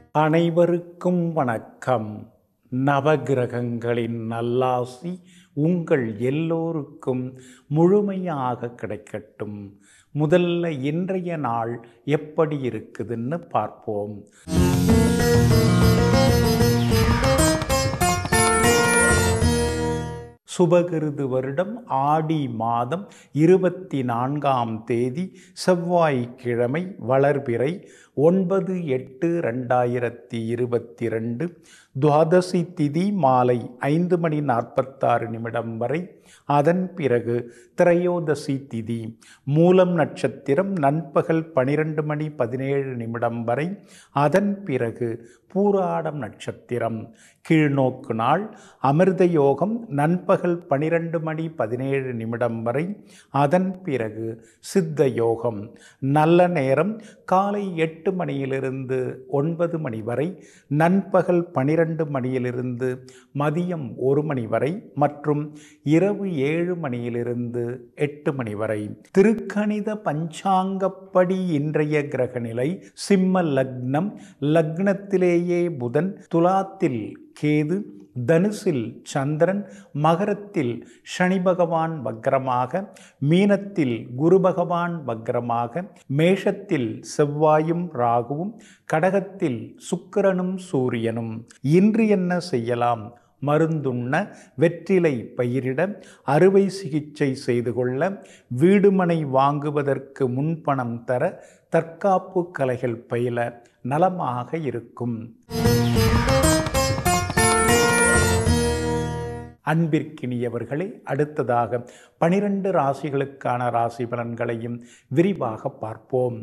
அனைவருக்கும் வணக்கம் நவகிரகங்களின் நல்லாசி உங்கள் எல்லோருக்கும் முழுமையாக கிடைக்கட்டும் முதல்ல இன்றைய நாள் எப்படி இருக்குதுன்னு பார்ப்போம் சுபகிருது வருடம் ஆடி மாதம் இருபத்தி நான்காம் தேதி செவ்வாய்க்கிழமை வளர்பிறை ஒன்பது எட்டு ரெண்டாயிரத்தி இருபத்தி ரெண்டு துவாதசி திதி மாலை ஐந்து மணி நாற்பத்தாறு நிமிடம் வரை அதன் பிறகு திரையோதசி திதி மூலம் நட்சத்திரம் நண்பகல் பனிரெண்டு மணி பதினேழு நிமிடம் வரை அதன் பிறகு பூராடம் நட்சத்திரம் கீழ்நோக்கு நாள் அமிர்த யோகம் நண்பகல் பனிரெண்டு மணி பதினேழு நிமிடம் வரை அதன் பிறகு சித்த யோகம் நல்ல நேரம் காலை எட்டு மணியிலிருந்து ஒன்பது மணி வரை நண்பகல் பனிரெண்டு மணியிலிருந்து மதியம் ஒரு மணி வரை மற்றும் இரவு ஏழு மணியிலிருந்து எட்டு மணி வரை திருக்கணித பஞ்சாங்கப்படி இன்றைய கிரகநிலை சிம்ம லக்னம் லக்னத்திலேயே புதன் துலாத்தில் கேது தனுசில் சந்திரன் மகரத்தில் சனி பகவான் வக்ரமாக மீனத்தில் குரு பகவான் வக்ரமாக மேஷத்தில் செவ்வாயும் ராகுவும் கடகத்தில் சுக்கிரனும் சூரியனும் இன்று என்ன செய்யலாம் மருந்துண்ண வெற்றிலை பயிரிட அறுவை சிகிச்சை செய்து கொள்ள வீடுமனை வாங்குவதற்கு முன்பணம் தர தற்காப்பு கலைகள் பயில நலமாக இருக்கும் அன்பிற்கினியவர்களே அடுத்ததாக பனிரெண்டு ராசிகளுக்கான ராசி பலன்களையும் விரிவாக பார்ப்போம்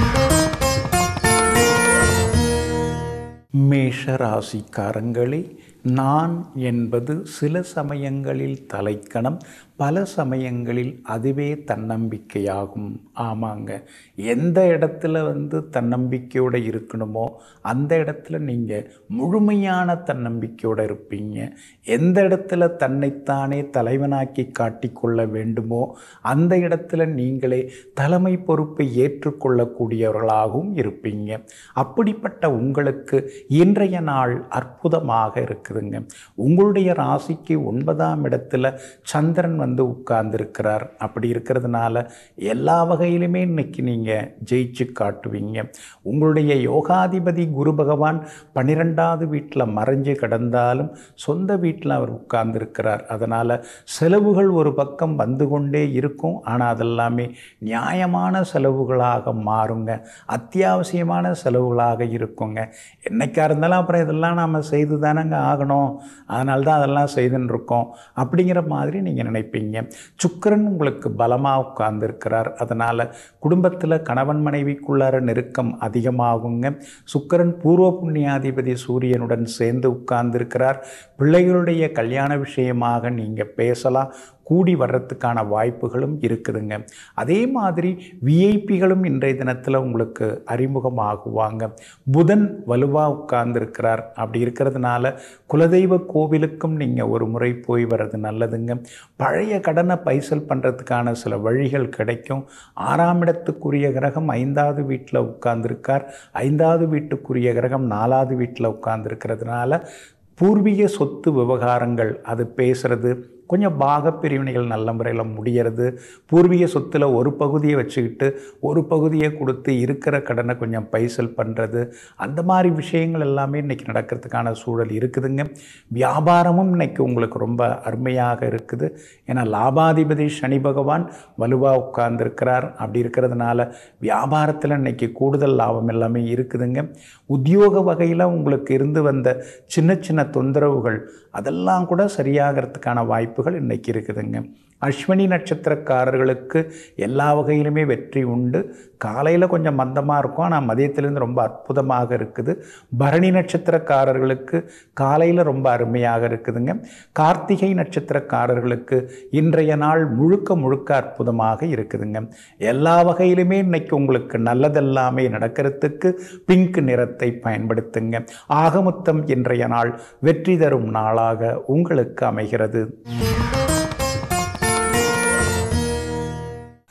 மேஷ ராசிக்காரங்களே நான் என்பது சில சமயங்களில் தலைக்கணம் பல சமயங்களில் அதுவே தன்னம்பிக்கையாகும் ஆமாங்க எந்த இடத்துல வந்து தன்னம்பிக்கையோடு இருக்கணுமோ அந்த இடத்துல நீங்கள் முழுமையான தன்னம்பிக்கையோடு இருப்பீங்க எந்த இடத்துல தன்னைத்தானே தலைவனாக்கி காட்டிக்கொள்ள வேண்டுமோ அந்த இடத்துல நீங்களே தலைமை பொறுப்பை ஏற்றுக்கொள்ளக்கூடியவர்களாகவும் இருப்பீங்க அப்படிப்பட்ட உங்களுக்கு இன்றைய நாள் அற்புதமாக இருக்குதுங்க உங்களுடைய ராசிக்கு ஒன்பதாம் இடத்துல சந்திரன் வந்து உட்கார்ந்துருக்கிறார் அப்படி இருக்கிறதுனால எல்லா வகையிலுமே இன்னைக்கு நீங்கள் ஜெயிச்சு காட்டுவீங்க உங்களுடைய யோகாதிபதி குரு பகவான் பன்னிரெண்டாவது வீட்டில் மறைஞ்சு கிடந்தாலும் சொந்த வீட்டில் அவர் உட்கார்ந்துருக்கிறார் அதனால் செலவுகள் ஒரு பக்கம் வந்து கொண்டே இருக்கும் ஆனால் அதெல்லாமே நியாயமான செலவுகளாக மாறுங்க அத்தியாவசியமான செலவுகளாக இருக்குங்க என்னைக்கா இருந்தாலும் அப்புறம் இதெல்லாம் நாம் செய்து தானங்க ஆகணும் அதனால தான் அதெல்லாம் செய்துன்னு இருக்கோம் அப்படிங்கிற மாதிரி நீங்கள் நினைப்பீங்க சுக்கரன் உங்களுக்கு பலமாக உட்கார்ந்துருக்கிறார் அதனால் குடும்பத்தில் கணவன் மனைவிக்குள்ளார நெருக்கம் அதிகமாகுங்க சுக்கரன் பூர்வ புண்ணியாதிபதி சூரியனுடன் சேர்ந்து உட்கார்ந்துருக்கிறார் பிள்ளைகளுடைய கல்யாண விஷயமாக நீங்கள் பேசலாம் கூடி வர்றதுக்கான வாய்ப்புகளும் இருக்குதுங்க அதே மாதிரி விஐபிகளும் இன்றைய தினத்தில் உங்களுக்கு அறிமுகமாகுவாங்க புதன் வலுவாக உட்கார்ந்துருக்கிறார் அப்படி இருக்கிறதுனால குலதெய்வ கோவிலுக்கும் நீங்கள் ஒரு முறை போய் வர்றது நல்லதுங்க பழைய கடனை பைசல் பண்ணுறதுக்கான சில வழிகள் கிடைக்கும் ஆறாம் இடத்துக்குரிய கிரகம் ஐந்தாவது வீட்டில் உட்கார்ந்துருக்கார் ஐந்தாவது வீட்டுக்குரிய கிரகம் நாலாவது வீட்டில் உட்கார்ந்துருக்கிறதுனால பூர்வீக சொத்து விவகாரங்கள் அது பேசுகிறது கொஞ்சம் பாக பிரிவினைகள் நல்ல முறையில் முடியறது பூர்வீக சொத்தில் ஒரு பகுதியை வச்சுக்கிட்டு ஒரு பகுதியை கொடுத்து இருக்கிற கடனை கொஞ்சம் பைசல் பண்ணுறது அந்த மாதிரி விஷயங்கள் எல்லாமே இன்றைக்கி நடக்கிறதுக்கான சூழல் இருக்குதுங்க வியாபாரமும் இன்றைக்கி உங்களுக்கு ரொம்ப அருமையாக இருக்குது ஏன்னா லாபாதிபதி சனி பகவான் வலுவாக உட்கார்ந்துருக்கிறார் அப்படி இருக்கிறதுனால வியாபாரத்தில் இன்றைக்கி கூடுதல் லாபம் எல்லாமே இருக்குதுங்க உத்தியோக வகையில் உங்களுக்கு இருந்து வந்த சின்ன சின்ன தொந்தரவுகள் அதெல்லாம் கூட சரியாகிறதுக்கான வாய்ப்புகள் இன்றைக்கி இருக்குதுங்க அஸ்வினி நட்சத்திரக்காரர்களுக்கு எல்லா வகையிலுமே வெற்றி உண்டு காலையில் கொஞ்சம் மந்தமாக இருக்கும் ஆனால் மதியத்திலேருந்து ரொம்ப அற்புதமாக இருக்குது பரணி நட்சத்திரக்காரர்களுக்கு காலையில் ரொம்ப அருமையாக இருக்குதுங்க கார்த்திகை நட்சத்திரக்காரர்களுக்கு இன்றைய நாள் முழுக்க முழுக்க அற்புதமாக இருக்குதுங்க எல்லா வகையிலுமே இன்னைக்கு உங்களுக்கு நல்லதெல்லாமே நடக்கிறதுக்கு பிங்க் நிறத்தை பயன்படுத்துங்க ஆகமொத்தம் இன்றைய நாள் வெற்றி தரும் நாளாக உங்களுக்கு அமைகிறது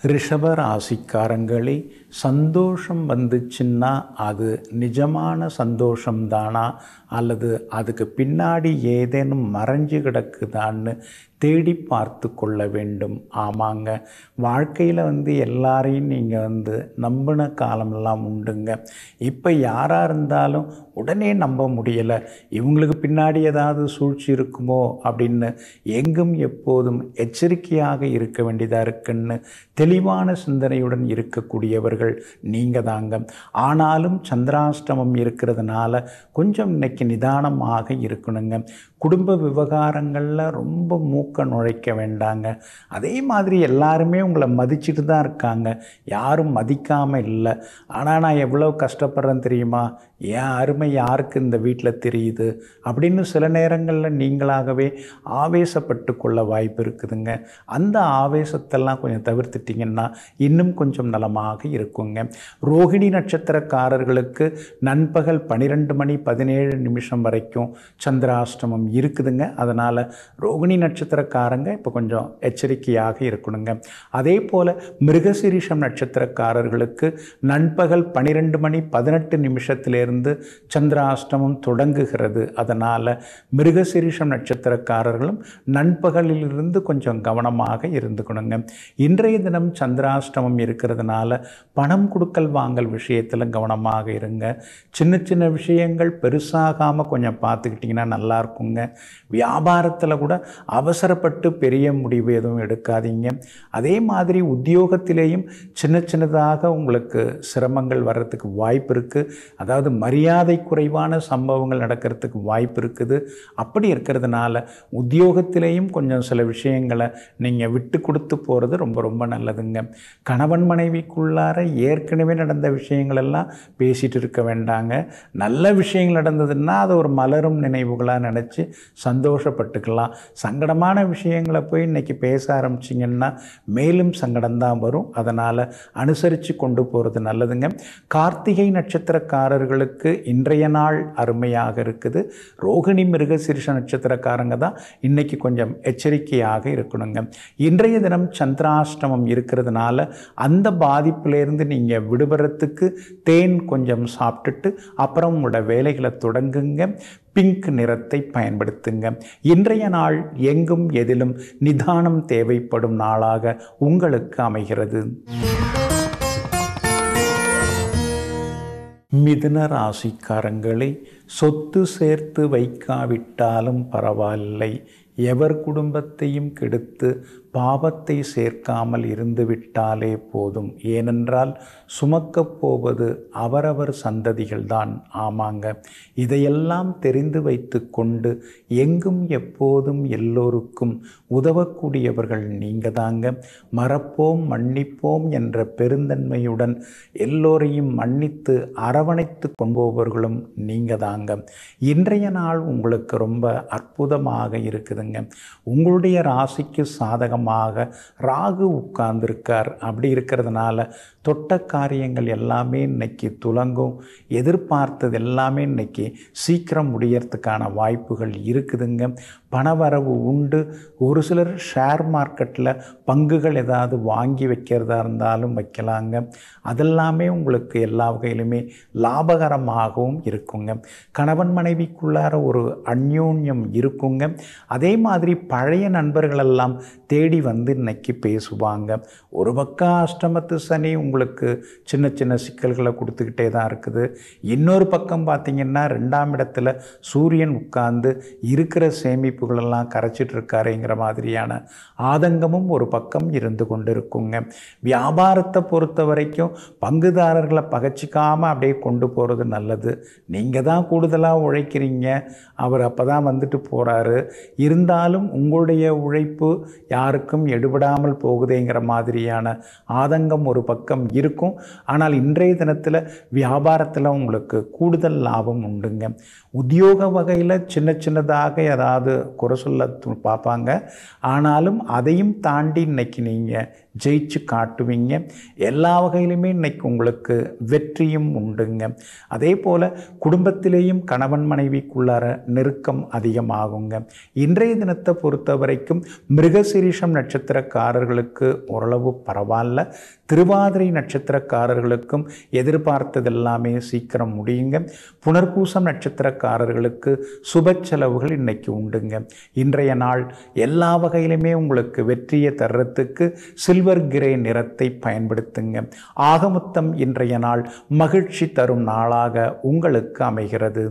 ரிஷப ராசிக்காரங்களே சந்தோஷம் வந்துச்சுன்னா அது நிஜமான சந்தோஷம்தானா அல்லது அதுக்கு பின்னாடி ஏதேனும் மறைஞ்சு கிடக்குதான்னு தேடி பார்த்து கொள்ள வேண்டும் ஆமாங்க வாழ்க்கையில் வந்து எல்லாரையும் நீங்கள் வந்து நம்பின காலமெல்லாம் உண்டுங்க இப்போ யாராக இருந்தாலும் உடனே நம்ப முடியலை இவங்களுக்கு பின்னாடி ஏதாவது சூழ்ச்சி இருக்குமோ அப்படின்னு எங்கும் எப்போதும் எச்சரிக்கையாக இருக்க வேண்டியதாக இருக்குன்னு தெளிவான சிந்தனையுடன் இருக்கக்கூடியவர்கள் நீங்கள் தாங்க ஆனாலும் சந்திராஷ்டமம் இருக்கிறதுனால கொஞ்சம் இன்னைக்கு நிதானமாக இருக்கணுங்க குடும்ப விவகாரங்களில் ரொம்ப மூக்க நுழைக்க வேண்டாங்க அதே மாதிரி எல்லாருமே உங்களை மதிச்சுட்டு தான் இருக்காங்க யாரும் மதிக்காமல் இல்லை ஆனால் நான் எவ்வளோ கஷ்டப்படுறேன் தெரியுமா என் அருமை யாருக்கு இந்த வீட்டில் தெரியுது அப்படின்னு சில நேரங்களில் நீங்களாகவே ஆவேசப்பட்டு கொள்ள வாய்ப்பு இருக்குதுங்க அந்த ஆவேசத்தெல்லாம் கொஞ்சம் தவிர்த்துட்டிங்கன்னா இன்னும் கொஞ்சம் நலமாக இருக்குங்க ரோகிணி நட்சத்திரக்காரர்களுக்கு நண்பகல் பன்னிரெண்டு மணி பதினேழு நிமிஷம் வரைக்கும் சந்திராஷ்டமம் இருக்குதுங்க அதனால் ரோகிணி நட்சத்திரக்காரங்க இப்போ கொஞ்சம் எச்சரிக்கையாக இருக்கணுங்க அதே போல் மிருகசிரீஷம் நட்சத்திரக்காரர்களுக்கு நண்பகல் பன்னிரெண்டு மணி பதினெட்டு நிமிஷத்திலிருந்து சந்திராஷ்டமம் தொடங்குகிறது அதனால் மிருகசிரீஷம் நட்சத்திரக்காரர்களும் நண்பகலிலிருந்து கொஞ்சம் கவனமாக இருந்துக்கணுங்க இன்றைய தினம் சந்திராஷ்டமம் இருக்கிறதுனால பணம் கொடுக்கல் வாங்கல் விஷயத்தில் கவனமாக இருங்க சின்ன சின்ன விஷயங்கள் பெருசாகாமல் கொஞ்சம் பார்த்துக்கிட்டிங்கன்னா நல்லா இருக்குங்க வியாபாரத்தில் கூட அவசரப்பட்டு பெரிய முடிவு எதுவும் எடுக்காதீங்க அதே மாதிரி உத்தியோகத்திலேயும் சின்ன சின்னதாக உங்களுக்கு சிரமங்கள் வர்றதுக்கு வாய்ப்பு இருக்குது அதாவது மரியாதை குறைவான சம்பவங்கள் நடக்கிறதுக்கு வாய்ப்பு இருக்குது அப்படி இருக்கிறதுனால உத்தியோகத்திலேயும் கொஞ்சம் சில விஷயங்களை நீங்கள் விட்டு கொடுத்து போகிறது ரொம்ப ரொம்ப நல்லதுங்க கணவன் மனைவிக்குள்ளார ஏற்கனவே நடந்த விஷயங்கள் எல்லாம் பேசிகிட்டு இருக்க வேண்டாங்க நல்ல விஷயங்கள் நடந்ததுன்னா அதை ஒரு மலரும் நினைவுகளாக நினச்சி சந்தோஷப்பட்டுக்கலாம் சங்கடமான விஷயங்களை போய் இன்றைக்கி பேச ஆரம்பிச்சிங்கன்னா மேலும் சங்கடம் தான் வரும் அதனால் அனுசரித்து கொண்டு போகிறது நல்லதுங்க கார்த்திகை நட்சத்திரக்காரர்களுக்கு இன்றைய நாள் அருமையாக இருக்குது ரோகிணி மிருகசீர்ஷ நட்சத்திரக்காரங்க தான் இன்றைக்கி கொஞ்சம் எச்சரிக்கையாக இருக்கணுங்க இன்றைய தினம் சந்திராஷ்டமம் இருக்கிறதுனால அந்த பாதிப்பிலேருந்து நீங்கள் விடுபடுறதுக்கு தேன் கொஞ்சம் சாப்பிட்டுட்டு அப்புறம் உங்களோட வேலைகளை தொடங்குங்க பிங்க் நிறத்தை பயன்படுத்துங்க இன்றைய நாள் எங்கும் எதிலும் நிதானம் தேவைப்படும் நாளாக உங்களுக்கு அமைகிறது மிதுன ராசிக்காரங்களை சொத்து சேர்த்து வைக்காவிட்டாலும் பரவாயில்லை எவர் குடும்பத்தையும் கெடுத்து பாவத்தை சேர்க்காமல் இருந்துவிட்டாலே போதும் ஏனென்றால் சுமக்கப் போவது அவரவர் சந்ததிகள்தான் ஆமாங்க இதையெல்லாம் தெரிந்து வைத்து கொண்டு எங்கும் எப்போதும் எல்லோருக்கும் உதவக்கூடியவர்கள் நீங்கள் தாங்க மறப்போம் மன்னிப்போம் என்ற பெருந்தன்மையுடன் எல்லோரையும் மன்னித்து அரவணைத்து கொண்டுபவர்களும் நீங்கள் தாங்க இன்றைய நாள் உங்களுக்கு ரொம்ப அற்புதமாக இருக்குதுங்க உங்களுடைய ராசிக்கு சாதகமாக ராகு உட்கார்ந்துருக்கார் அப்படி இருக்கிறதுனால தொட்ட காரியங்கள் எல்லாமே இன்னைக்கு துலங்கும் எதிர்பார்த்தது எல்லாமே இன்னைக்கு சீக்கிரம் முடியறதுக்கான வாய்ப்புகள் இருக்குதுங்க பணவரவு உண்டு ஒரு சிலர் ஷேர் மார்க்கெட்டில் பங்குகள் ஏதாவது வாங்கி வைக்கிறதா இருந்தாலும் வைக்கலாங்க அதெல்லாமே உங்களுக்கு எல்லா வகையிலுமே லாபகரமாகவும் இருக்குங்க கணவன் மனைவிக்குள்ளார ஒரு அந்யோன்யம் இருக்குங்க அதே மாதிரி பழைய நண்பர்களெல்லாம் தேடி வந்து இன்னைக்கு பேசுவாங்க ஒரு பக்கம் அஷ்டமத்து சனி உங்களுக்கு சின்ன சின்ன சிக்கல்களை கொடுத்துக்கிட்டே தான் இருக்குது இன்னொரு பக்கம் பார்த்திங்கன்னா ரெண்டாம் இடத்துல சூரியன் உட்கார்ந்து இருக்கிற சேமிப்புகளெல்லாம் கரைச்சிட்டு இருக்காருங்கிற மாதிரியான ஆதங்கமும் ஒரு பக்கம் இருந்து கொண்டு இருக்குங்க வியாபாரத்தை பொறுத்த வரைக்கும் பங்குதாரர்களை பகச்சிக்காமல் அப்படியே கொண்டு போகிறது நல்லது நீங்கள் தான் கூடுதலாக உழைக்கிறீங்க அவர் அப்போ தான் வந்துட்டு போகிறாரு இருந்தாலும் உங்களுடைய உழைப்பு யாருக்கும் எடுபடாமல் போகுதேங்கிற மாதிரியான ஆதங்கம் ஒரு பக்கம் இருக்கும் ஆனால் இன்றைய தினத்தில் வியாபாரத்தில் உங்களுக்கு கூடுதல் லாபம் உண்டுங்க உத்தியோக வகையில் சின்ன சின்னதாக ஏதாவது குறை சொல்ல து- பார்ப்பாங்க ஆனாலும் அதையும் தாண்டி இன்னைக்கு நீங்கள் ஜெயிச்சு காட்டுவீங்க எல்லா வகையிலுமே இன்னைக்கு உங்களுக்கு வெற்றியும் உண்டுங்க அதே போல் குடும்பத்திலேயும் கணவன் மனைவிக்குள்ளார நெருக்கம் அதிகமாகுங்க இன்றைய தினத்தை பொறுத்த வரைக்கும் மிருகசிரீஷம் நட்சத்திரக்காரர்களுக்கு ஓரளவு பரவாயில்ல திருவாதிரை நட்சத்திரக்காரர்களுக்கும் எதிர்பார்த்தது எல்லாமே சீக்கிரம் முடியுங்க புனர்பூசம் நட்சத்திரக்காரர்களுக்கு சுப செலவுகள் இன்னைக்கு உண்டுங்க இன்றைய நாள் எல்லா வகையிலுமே உங்களுக்கு வெற்றியை தர்றதுக்கு சில்வர் கிரே நிறத்தை பயன்படுத்துங்க ஆகமொத்தம் இன்றைய நாள் மகிழ்ச்சி தரும் நாளாக உங்களுக்கு அமைகிறது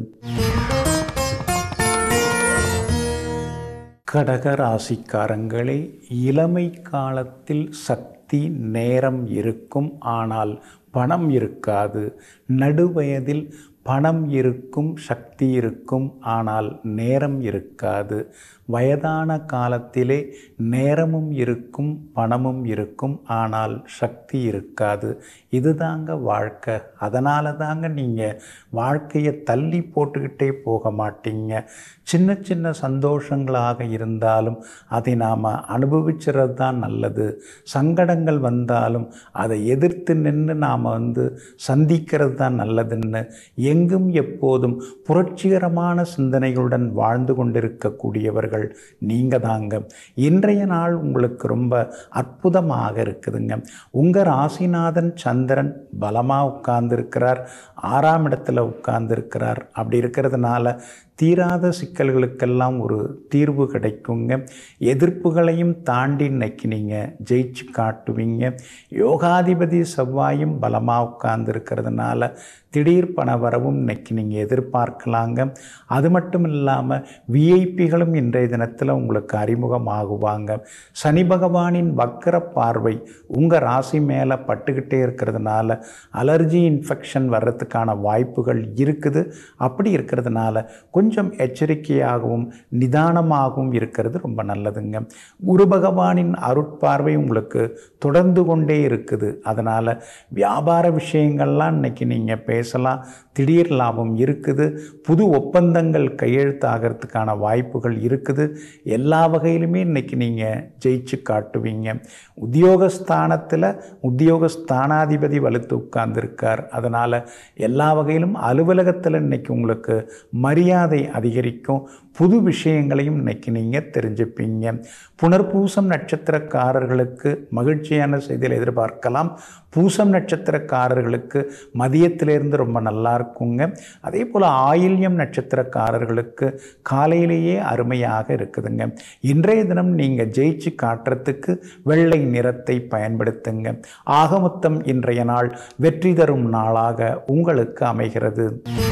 கடக ராசிக்காரங்களே இளமை காலத்தில் சக்தி நேரம் இருக்கும் ஆனால் பணம் இருக்காது நடுவயதில் பணம் இருக்கும் சக்தி இருக்கும் ஆனால் நேரம் இருக்காது வயதான காலத்திலே நேரமும் இருக்கும் பணமும் இருக்கும் ஆனால் சக்தி இருக்காது இதுதாங்க வாழ்க்கை அதனால தாங்க நீங்கள் வாழ்க்கையை தள்ளி போட்டுக்கிட்டே போக மாட்டீங்க சின்ன சின்ன சந்தோஷங்களாக இருந்தாலும் அதை நாம் அனுபவிச்சுறது தான் நல்லது சங்கடங்கள் வந்தாலும் அதை எதிர்த்து நின்று நாம் வந்து சந்திக்கிறது தான் நல்லதுன்னு எங்கும் எப்போதும் புரட்சிகரமான சிந்தனைகளுடன் வாழ்ந்து கொண்டிருக்கக்கூடியவர்கள் நீங்கள் தாங்க இன்றைய நாள் உங்களுக்கு ரொம்ப அற்புதமாக இருக்குதுங்க உங்கள் ராசிநாதன் சந்திரன் பலமாக உட்கார்ந்துருக்கிறார் ஆறாம் இடத்துல உட்கார்ந்துருக்கிறார் அப்படி இருக்கிறதுனால தீராத சிக்கல்களுக்கெல்லாம் ஒரு தீர்வு கிடைக்குங்க எதிர்ப்புகளையும் தாண்டி இன்னைக்கு நீங்கள் ஜெயிச்சு காட்டுவீங்க யோகாதிபதி செவ்வாயும் பலமாக உட்கார்ந்துருக்கிறதுனால திடீர் பண வரவும் இன்னைக்கு நீங்கள் எதிர்பார்க்கலாங்க அது மட்டும் இல்லாமல் விஐபிகளும் இன்றைய தினத்தில் உங்களுக்கு அறிமுகமாகுவாங்க சனி பகவானின் வக்கர பார்வை உங்கள் ராசி மேலே பட்டுக்கிட்டே இருக்கிறதுனால அலர்ஜி இன்ஃபெக்ஷன் வர்றதுக்கான வாய்ப்புகள் இருக்குது அப்படி இருக்கிறதுனால கொஞ்சம் எச்சரிக்கையாகவும் நிதானமாகவும் இருக்கிறது ரொம்ப நல்லதுங்க குரு பகவானின் அருட்பார்வை உங்களுக்கு தொடர்ந்து கொண்டே இருக்குது அதனால் வியாபார விஷயங்கள்லாம் இன்னைக்கு நீங்கள் பேசலாம் திடீர் லாபம் இருக்குது புது ஒப்பந்தங்கள் கையெழுத்தாகிறதுக்கான வாய்ப்புகள் இருக்குது எல்லா வகையிலுமே இன்னைக்கு நீங்கள் ஜெயிச்சு காட்டுவீங்க உத்தியோகஸ்தானத்தில் உத்தியோகஸ்தானாதிபதி வலுத்து உட்கார்ந்துருக்கார் அதனால் எல்லா வகையிலும் அலுவலகத்தில் இன்னைக்கு உங்களுக்கு மரியாதை அதிகரிக்கும் புது விஷயங்களையும் இன்னைக்கு நீங்கள் தெரிஞ்சுப்பீங்க புனர்பூசம் நட்சத்திரக்காரர்களுக்கு மகிழ்ச்சியான செய்தியில் எதிர்பார்க்கலாம் பூசம் நட்சத்திரக்காரர்களுக்கு மதியத்திலேருந்து ரொம்ப நல்லா இருக்குங்க அதே போல் ஆயில்யம் நட்சத்திரக்காரர்களுக்கு காலையிலேயே அருமையாக இருக்குதுங்க இன்றைய தினம் நீங்கள் ஜெயிச்சு காட்டுறதுக்கு வெள்ளை நிறத்தை பயன்படுத்துங்க ஆகமொத்தம் இன்றைய நாள் வெற்றி தரும் நாளாக உங்களுக்கு அமைகிறது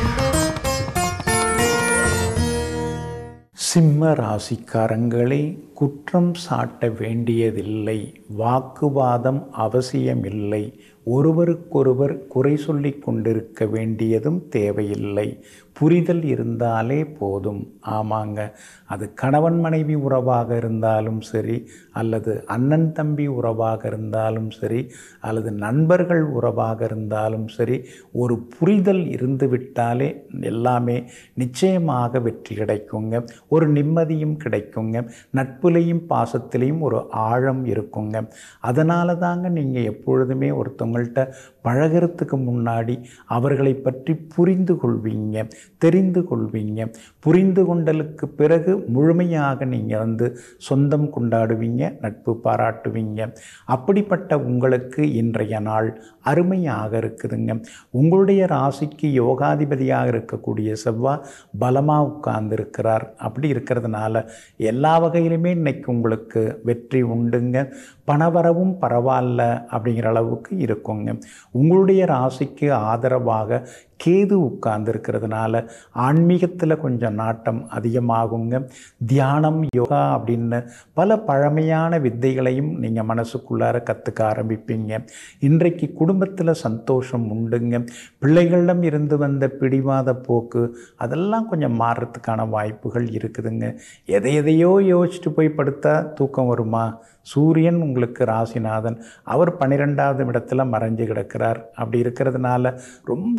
சிம்ம ராசிக்காரங்களே குற்றம் சாட்ட வேண்டியதில்லை வாக்குவாதம் அவசியமில்லை ஒருவருக்கொருவர் குறை சொல்லி கொண்டிருக்க வேண்டியதும் தேவையில்லை புரிதல் இருந்தாலே போதும் ஆமாங்க அது கணவன் மனைவி உறவாக இருந்தாலும் சரி அல்லது அண்ணன் தம்பி உறவாக இருந்தாலும் சரி அல்லது நண்பர்கள் உறவாக இருந்தாலும் சரி ஒரு புரிதல் இருந்து விட்டாலே எல்லாமே நிச்சயமாக வெற்றி கிடைக்குங்க ஒரு நிம்மதியும் கிடைக்குங்க நட்புலையும் பாசத்திலையும் ஒரு ஆழம் இருக்குங்க அதனால தாங்க நீங்கள் எப்பொழுதுமே ஒருத்தவங்கள்ட்ட பழகிறதுக்கு முன்னாடி அவர்களை பற்றி புரிந்து கொள்வீங்க தெரிந்து கொள்வீங்க புரிந்து கொண்டலுக்கு பிறகு முழுமையாக நீங்கள் வந்து சொந்தம் கொண்டாடுவீங்க நட்பு பாராட்டுவீங்க அப்படிப்பட்ட உங்களுக்கு இன்றைய நாள் அருமையாக இருக்குதுங்க உங்களுடைய ராசிக்கு யோகாதிபதியாக இருக்கக்கூடிய செவ்வாய் பலமாக உட்கார்ந்துருக்கிறார் அப்படி இருக்கிறதுனால எல்லா வகையிலுமே இன்னைக்கு உங்களுக்கு வெற்றி உண்டுங்க பணவரவும் பரவாயில்ல அப்படிங்கிற அளவுக்கு இருக்குங்க உங்களுடைய ராசிக்கு ஆதரவாக கேது உட்கார்ந்துருக்கிறதுனால ஆன்மீகத்தில் கொஞ்சம் நாட்டம் அதிகமாகுங்க தியானம் யோகா அப்படின்னு பல பழமையான வித்தைகளையும் நீங்கள் மனசுக்குள்ளார கற்றுக்க ஆரம்பிப்பீங்க இன்றைக்கு குடும்பத்தில் சந்தோஷம் உண்டுங்க பிள்ளைகளிடம் இருந்து வந்த பிடிவாத போக்கு அதெல்லாம் கொஞ்சம் மாறுறதுக்கான வாய்ப்புகள் இருக்குதுங்க எதை எதையோ யோசிச்சுட்டு போய் படுத்தா தூக்கம் வருமா சூரியன் உங்களுக்கு ராசிநாதன் அவர் பன்னிரெண்டாவது இடத்துல மறைஞ்சு கிடக்கிறார் அப்படி இருக்கிறதுனால ரொம்ப யோசனை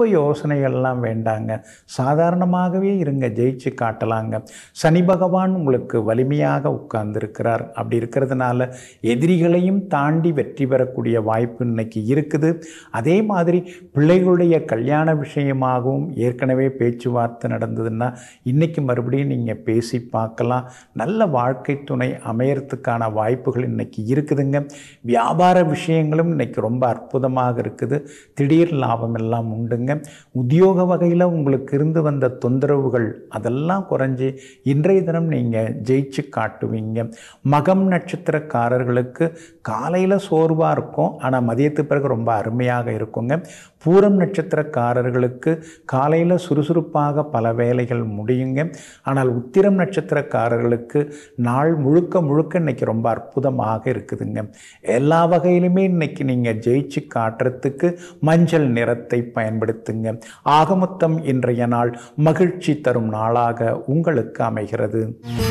பிரச்சனைகள்லாம் வேண்டாங்க சாதாரணமாகவே இருங்க ஜெயிச்சு காட்டலாங்க சனி பகவான் உங்களுக்கு வலிமையாக உட்கார்ந்துருக்கிறார் அப்படி இருக்கிறதுனால எதிரிகளையும் தாண்டி வெற்றி பெறக்கூடிய வாய்ப்பு இன்னைக்கு இருக்குது அதே மாதிரி பிள்ளைகளுடைய கல்யாண விஷயமாகவும் ஏற்கனவே பேச்சுவார்த்தை நடந்ததுன்னா இன்றைக்கி மறுபடியும் நீங்கள் பேசி பார்க்கலாம் நல்ல வாழ்க்கை துணை அமையறதுக்கான வாய்ப்புகள் இன்றைக்கி இருக்குதுங்க வியாபார விஷயங்களும் இன்றைக்கி ரொம்ப அற்புதமாக இருக்குது திடீர் லாபம் எல்லாம் உண்டுங்க உத்தியோக வகையில் உங்களுக்கு இருந்து வந்த தொந்தரவுகள் அதெல்லாம் குறைஞ்சி இன்றைய தினம் நீங்கள் ஜெயிச்சு காட்டுவீங்க மகம் நட்சத்திரக்காரர்களுக்கு காலையில் சோர்வாக இருக்கும் ஆனால் மதியத்து பிறகு ரொம்ப அருமையாக இருக்குங்க பூரம் நட்சத்திரக்காரர்களுக்கு காலையில் சுறுசுறுப்பாக பல வேலைகள் முடியுங்க ஆனால் உத்திரம் நட்சத்திரக்காரர்களுக்கு நாள் முழுக்க முழுக்க இன்னைக்கு ரொம்ப அற்புதமாக இருக்குதுங்க எல்லா வகையிலுமே இன்னைக்கு நீங்கள் ஜெயிச்சு காட்டுறதுக்கு மஞ்சள் நிறத்தை பயன்படுத்துங்க ஆகமொத்தம் இன்றைய நாள் மகிழ்ச்சி தரும் நாளாக உங்களுக்கு அமைகிறது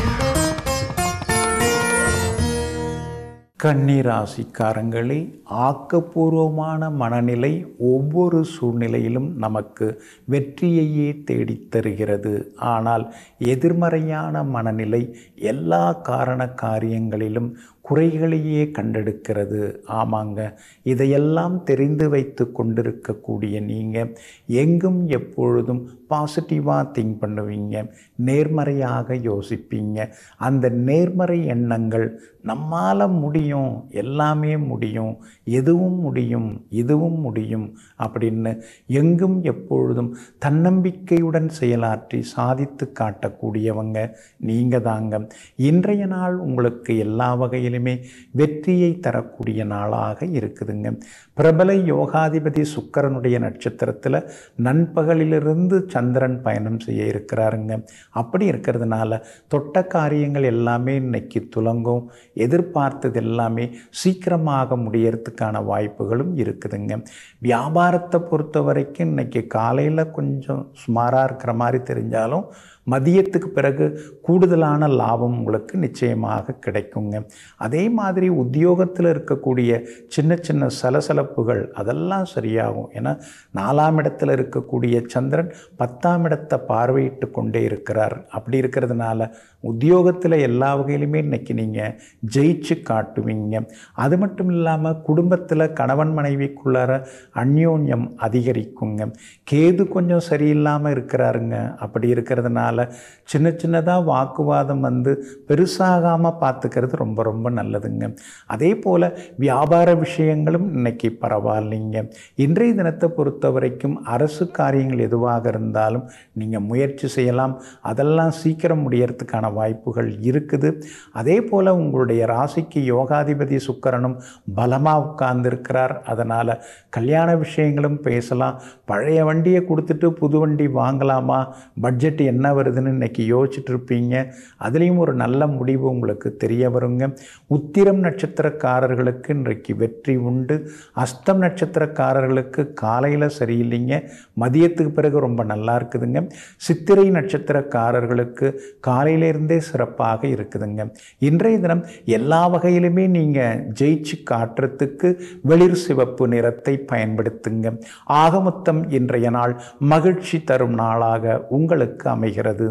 கன்னிராசிக்காரங்களே ஆக்கப்பூர்வமான மனநிலை ஒவ்வொரு சூழ்நிலையிலும் நமக்கு வெற்றியையே தேடித் தருகிறது ஆனால் எதிர்மறையான மனநிலை எல்லா காரண காரியங்களிலும் குறைகளையே கண்டெடுக்கிறது ஆமாங்க இதையெல்லாம் தெரிந்து வைத்து கொண்டிருக்கக்கூடிய நீங்கள் எங்கும் எப்பொழுதும் பாசிட்டிவாக திங்க் பண்ணுவீங்க நேர்மறையாக யோசிப்பீங்க அந்த நேர்மறை எண்ணங்கள் நம்மால் முடியும் எல்லாமே முடியும் எதுவும் முடியும் இதுவும் முடியும் அப்படின்னு எங்கும் எப்பொழுதும் தன்னம்பிக்கையுடன் செயலாற்றி சாதித்து காட்டக்கூடியவங்க நீங்கள் தாங்க இன்றைய நாள் உங்களுக்கு எல்லா வகையிலுமே வெற்றியை தரக்கூடிய நாளாக இருக்குதுங்க பிரபல யோகாதிபதி சுக்கரனுடைய நட்சத்திரத்தில் நண்பகலிலிருந்து சந்திரன் பயணம் செய்ய இருக்கிறாருங்க அப்படி இருக்கிறதுனால தொட்ட காரியங்கள் எல்லாமே இன்னைக்கு துலங்கும் எதிர்பார்த்தது எல்லாமே சீக்கிரமாக முடியறதுக்கான வாய்ப்புகளும் இருக்குதுங்க வியாபாரத்தை பொறுத்த வரைக்கும் இன்னைக்கு காலையில் கொஞ்சம் சுமாராக இருக்கிற மாதிரி தெரிஞ்சாலும் மதியத்துக்கு பிறகு கூடுதலான லாபம் உங்களுக்கு நிச்சயமாக கிடைக்குங்க அதே மாதிரி உத்தியோகத்தில் இருக்கக்கூடிய சின்ன சின்ன சலசலப்புகள் அதெல்லாம் சரியாகும் ஏன்னா நாலாம் இடத்துல இருக்கக்கூடிய சந்திரன் பத்தாம் இடத்தை பார்வையிட்டு கொண்டே இருக்கிறார் அப்படி இருக்கிறதுனால உத்தியோகத்தில் எல்லா வகையிலுமே இன்னைக்கு நீங்கள் ஜெயிச்சு காட்டுவீங்க அது மட்டும் இல்லாமல் குடும்பத்தில் கணவன் மனைவிக்குள்ளார அந்யோன்யம் அதிகரிக்குங்க கேது கொஞ்சம் சரியில்லாமல் இருக்கிறாருங்க அப்படி இருக்கிறதுனால சின்ன சின்னதாக வாக்குவாதம் வந்து பெருசாகாமல் பார்த்துக்கிறது ரொம்ப ரொம்ப நல்லதுங்க அதே போல் வியாபார விஷயங்களும் இன்னைக்கு பரவாயில்லைங்க இன்றைய தினத்தை பொறுத்த வரைக்கும் அரசு காரியங்கள் எதுவாக இருந்தாலும் நீங்கள் முயற்சி செய்யலாம் அதெல்லாம் சீக்கிரம் முடியறதுக்கான வாய்ப்புகள் இருக்குது அதே போல் உங்களுடைய ராசிக்கு யோகாதிபதி சுக்கரனும் பலமாக உட்கார்ந்துருக்கிறார் அதனால் கல்யாண விஷயங்களும் பேசலாம் பழைய வண்டியை கொடுத்துட்டு புது வண்டி வாங்கலாமா பட்ஜெட் என்ன வருதுன்னு இன்னைக்கு யோசிச்சுட்டு இருப்பீங்க அதுலேயும் ஒரு நல்ல முடிவு உங்களுக்கு தெரிய வருங்க உத்திரம் நட்சத்திரக்காரர்களுக்கு இன்றைக்கு வெற்றி உண்டு அஸ்தம் நட்சத்திரக்காரர்களுக்கு காலையில் சரியில்லைங்க மதியத்துக்கு பிறகு ரொம்ப நல்லா இருக்குதுங்க சித்திரை நட்சத்திரக்காரர்களுக்கு காலையிலிருந்தே சிறப்பாக இருக்குதுங்க இன்றைய தினம் எல்லா வகையிலுமே நீங்கள் ஜெயிச்சு காட்டுறதுக்கு வெளிர் சிவப்பு நிறத்தை பயன்படுத்துங்க ஆகமொத்தம் இன்றைய நாள் மகிழ்ச்சி தரும் நாளாக உங்களுக்கு அமைகிறது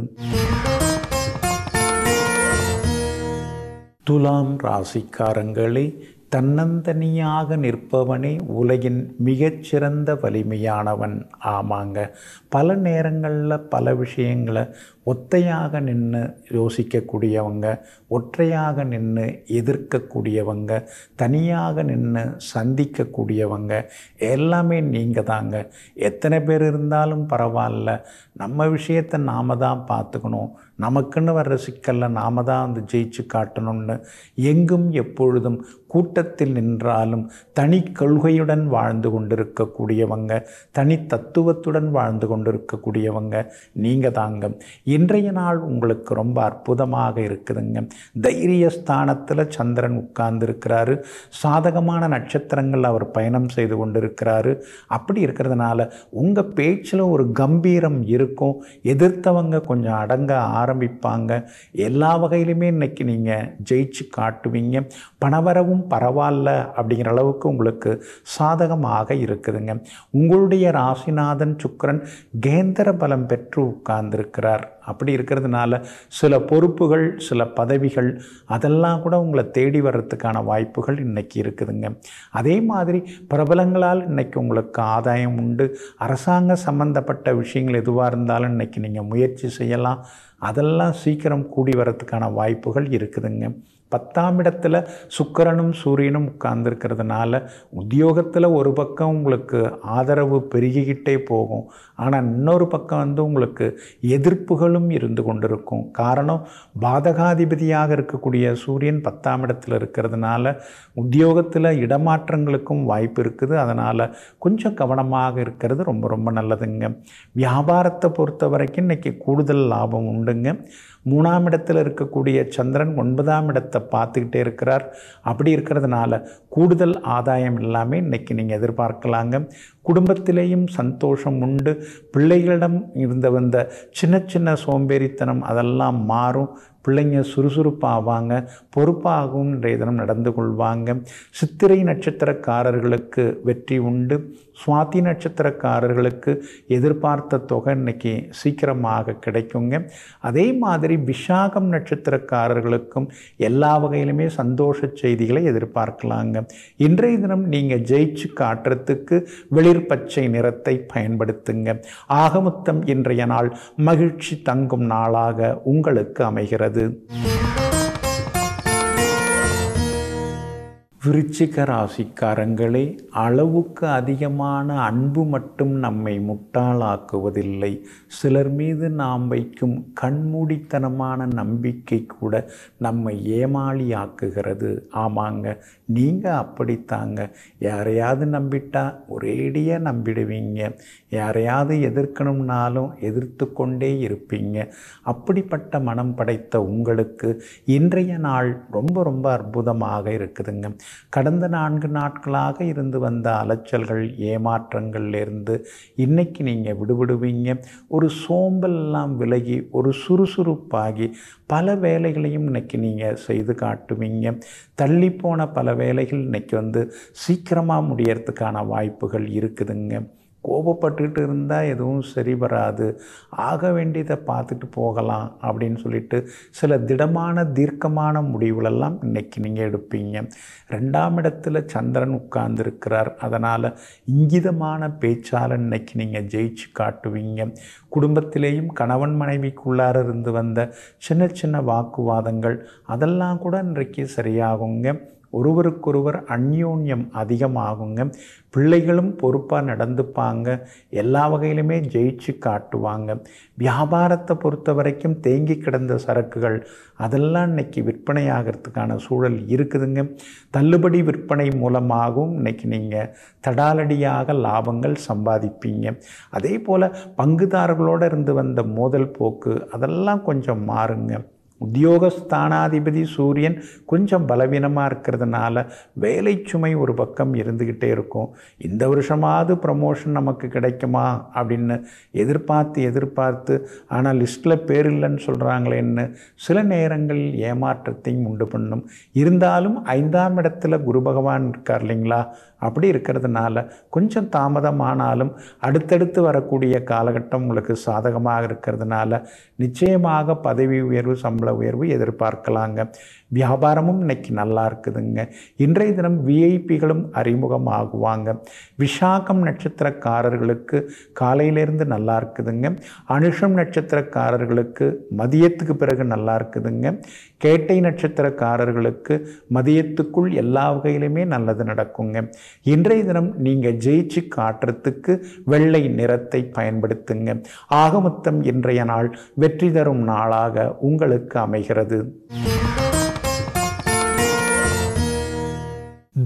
துலாம் ராசிக்காரங்களே தன்னந்தனியாக நிற்பவனே உலகின் மிகச்சிறந்த வலிமையானவன் ஆமாங்க பல நேரங்களில் பல விஷயங்களை ஒத்தையாக நின்று யோசிக்கக்கூடியவங்க ஒற்றையாக நின்று எதிர்க்கக்கூடியவங்க தனியாக நின்று சந்திக்கக்கூடியவங்க எல்லாமே நீங்கள் தாங்க எத்தனை பேர் இருந்தாலும் பரவாயில்ல நம்ம விஷயத்தை நாம் தான் பார்த்துக்கணும் நமக்குன்னு வர்ற சிக்கலில் நாம் தான் வந்து ஜெயிச்சு காட்டணும்னு எங்கும் எப்பொழுதும் கூட்டத்தில் நின்றாலும் தனி கொள்கையுடன் வாழ்ந்து கொண்டிருக்கக்கூடியவங்க தனி தத்துவத்துடன் வாழ்ந்து கொண்டிருக்கக்கூடியவங்க நீங்கள் தாங்க இன்றைய நாள் உங்களுக்கு ரொம்ப அற்புதமாக இருக்குதுங்க தைரிய ஸ்தானத்தில் சந்திரன் உட்கார்ந்துருக்கிறாரு சாதகமான நட்சத்திரங்கள் அவர் பயணம் செய்து கொண்டிருக்கிறாரு அப்படி இருக்கிறதுனால உங்கள் பேச்சில் ஒரு கம்பீரம் இருக்கும் எதிர்த்தவங்க கொஞ்சம் அடங்க ஆரம்பிப்பாங்க எல்லா வகையிலுமே இன்னைக்கு நீங்கள் ஜெயிச்சு காட்டுவீங்க பணவரவும் பரவாயில்ல அப்படிங்கிற அளவுக்கு உங்களுக்கு சாதகமாக இருக்குதுங்க உங்களுடைய ராசிநாதன் சுக்கிரன் கேந்திர பலம் பெற்று உட்கார்ந்திருக்கிறார் அப்படி இருக்கிறதுனால சில பொறுப்புகள் சில பதவிகள் அதெல்லாம் கூட உங்களை தேடி வர்றதுக்கான வாய்ப்புகள் இன்னைக்கு இருக்குதுங்க அதே மாதிரி பிரபலங்களால் இன்னைக்கு உங்களுக்கு ஆதாயம் உண்டு அரசாங்க சம்பந்தப்பட்ட விஷயங்கள் எதுவாக இருந்தாலும் இன்னைக்கு நீங்கள் முயற்சி செய்யலாம் அதெல்லாம் சீக்கிரம் கூடி வரத்துக்கான வாய்ப்புகள் இருக்குதுங்க பத்தாம் இடத்துல சுக்கிரனும் சூரியனும் உட்கார்ந்துருக்கிறதுனால உத்தியோகத்தில் ஒரு பக்கம் உங்களுக்கு ஆதரவு பெருகிக்கிட்டே போகும் ஆனால் இன்னொரு பக்கம் வந்து உங்களுக்கு எதிர்ப்புகளும் இருந்து கொண்டிருக்கும் காரணம் பாதகாதிபதியாக இருக்கக்கூடிய சூரியன் பத்தாம் இடத்துல இருக்கிறதுனால உத்தியோகத்தில் இடமாற்றங்களுக்கும் வாய்ப்பு இருக்குது அதனால் கொஞ்சம் கவனமாக இருக்கிறது ரொம்ப ரொம்ப நல்லதுங்க வியாபாரத்தை பொறுத்த வரைக்கும் இன்றைக்கி கூடுதல் லாபம் உண்டுங்க மூணாம் இடத்தில் இருக்கக்கூடிய சந்திரன் ஒன்பதாம் இடத்தை பார்த்துக்கிட்டே இருக்கிறார் அப்படி இருக்கிறதுனால கூடுதல் ஆதாயம் எல்லாமே இன்றைக்கி நீங்கள் எதிர்பார்க்கலாங்க குடும்பத்திலேயும் சந்தோஷம் உண்டு பிள்ளைகளிடம் இருந்த வந்த சின்ன சின்ன சோம்பேறித்தனம் அதெல்லாம் மாறும் பிள்ளைங்க சுறுசுறுப்பாவாங்க பொறுப்பாகவும் இன்றைய தினம் நடந்து கொள்வாங்க சித்திரை நட்சத்திரக்காரர்களுக்கு வெற்றி உண்டு சுவாதி நட்சத்திரக்காரர்களுக்கு எதிர்பார்த்த தொகை இன்னைக்கு சீக்கிரமாக கிடைக்குங்க அதே மாதிரி விஷாகம் நட்சத்திரக்காரர்களுக்கும் எல்லா வகையிலுமே சந்தோஷ செய்திகளை எதிர்பார்க்கலாங்க இன்றைய தினம் நீங்கள் ஜெயிச்சு காட்டுறதுக்கு வெளிர் பச்சை நிறத்தை பயன்படுத்துங்க ஆகமொத்தம் இன்றைய நாள் மகிழ்ச்சி தங்கும் நாளாக உங்களுக்கு அமைகிறது விருச்சிக ராசிக்காரங்களே அளவுக்கு அதிகமான அன்பு மட்டும் நம்மை முட்டாளாக்குவதில்லை சிலர் மீது நாம் வைக்கும் கண்மூடித்தனமான நம்பிக்கை கூட நம்மை ஏமாளியாக்குகிறது ஆமாங்க நீங்கள் அப்படித்தாங்க யாரையாவது நம்பிட்டா ஒரேடியாக நம்பிடுவீங்க யாரையாவது எதிர்க்கணும்னாலும் எதிர்த்து கொண்டே இருப்பீங்க அப்படிப்பட்ட மனம் படைத்த உங்களுக்கு இன்றைய நாள் ரொம்ப ரொம்ப அற்புதமாக இருக்குதுங்க கடந்த நான்கு நாட்களாக இருந்து வந்த அலைச்சல்கள் ஏமாற்றங்கள்லேருந்து இன்னைக்கு நீங்கள் விடுபடுவீங்க ஒரு சோம்பல்லாம் விலகி ஒரு சுறுசுறுப்பாகி பல வேலைகளையும் இன்னைக்கு நீங்கள் செய்து காட்டுவீங்க தள்ளி போன பல வேலைகள் இன்னைக்கு வந்து சீக்கிரமாக முடியறதுக்கான வாய்ப்புகள் இருக்குதுங்க கோபப்பட்டுக்கிட்டு இருந்தால் எதுவும் சரி வராது ஆக வேண்டியதை பார்த்துட்டு போகலாம் அப்படின்னு சொல்லிட்டு சில திடமான தீர்க்கமான முடிவுகளெல்லாம் இன்னைக்கு நீங்கள் எடுப்பீங்க ரெண்டாம் இடத்துல சந்திரன் உட்கார்ந்துருக்கிறார் அதனால் இங்கிதமான பேச்சால் இன்னைக்கு நீங்கள் ஜெயிச்சு காட்டுவீங்க குடும்பத்திலேயும் கணவன் மனைவிக்குள்ளார இருந்து வந்த சின்ன சின்ன வாக்குவாதங்கள் அதெல்லாம் கூட இன்றைக்கு சரியாகுங்க ஒருவருக்கொருவர் அந்யோன்யம் அதிகமாகுங்க பிள்ளைகளும் பொறுப்பாக நடந்துப்பாங்க எல்லா வகையிலுமே ஜெயிச்சு காட்டுவாங்க வியாபாரத்தை பொறுத்த வரைக்கும் தேங்கி கிடந்த சரக்குகள் அதெல்லாம் இன்னைக்கு விற்பனையாகிறதுக்கான சூழல் இருக்குதுங்க தள்ளுபடி விற்பனை மூலமாகவும் இன்னைக்கு நீங்கள் தடாலடியாக லாபங்கள் சம்பாதிப்பீங்க அதே போல் பங்குதாரர்களோடு இருந்து வந்த மோதல் போக்கு அதெல்லாம் கொஞ்சம் மாறுங்க உத்தியோகஸ்தானாதிபதி சூரியன் கொஞ்சம் பலவீனமாக இருக்கிறதுனால வேலை சுமை ஒரு பக்கம் இருந்துக்கிட்டே இருக்கும் இந்த வருஷமாவது ப்ரமோஷன் நமக்கு கிடைக்குமா அப்படின்னு எதிர்பார்த்து எதிர்பார்த்து ஆனால் லிஸ்ட்டில் பேர் இல்லைன்னு சொல்கிறாங்களேன்னு சில நேரங்களில் ஏமாற்றத்தையும் உண்டு பண்ணும் இருந்தாலும் ஐந்தாம் இடத்துல குரு பகவான் இருக்கார் இல்லைங்களா அப்படி இருக்கிறதுனால கொஞ்சம் தாமதமானாலும் அடுத்தடுத்து வரக்கூடிய காலகட்டம் உங்களுக்கு சாதகமாக இருக்கிறதுனால நிச்சயமாக பதவி உயர்வு சம்பள உயர்வு எதிர்பார்க்கலாங்க வியாபாரமும் இன்னைக்கு நல்லா இருக்குதுங்க இன்றைய தினம் விஐபிகளும் அறிமுகமாகுவாங்க விஷாகம் நட்சத்திரக்காரர்களுக்கு காலையிலேருந்து நல்லா இருக்குதுங்க அனுஷம் நட்சத்திரக்காரர்களுக்கு மதியத்துக்கு பிறகு நல்லா இருக்குதுங்க கேட்டை நட்சத்திரக்காரர்களுக்கு மதியத்துக்குள் எல்லா வகையிலுமே நல்லது நடக்குங்க இன்றைய தினம் நீங்கள் ஜெயிச்சு காட்டுறதுக்கு வெள்ளை நிறத்தை பயன்படுத்துங்க ஆகமொத்தம் இன்றைய நாள் வெற்றி தரும் நாளாக உங்களுக்கு அமைகிறது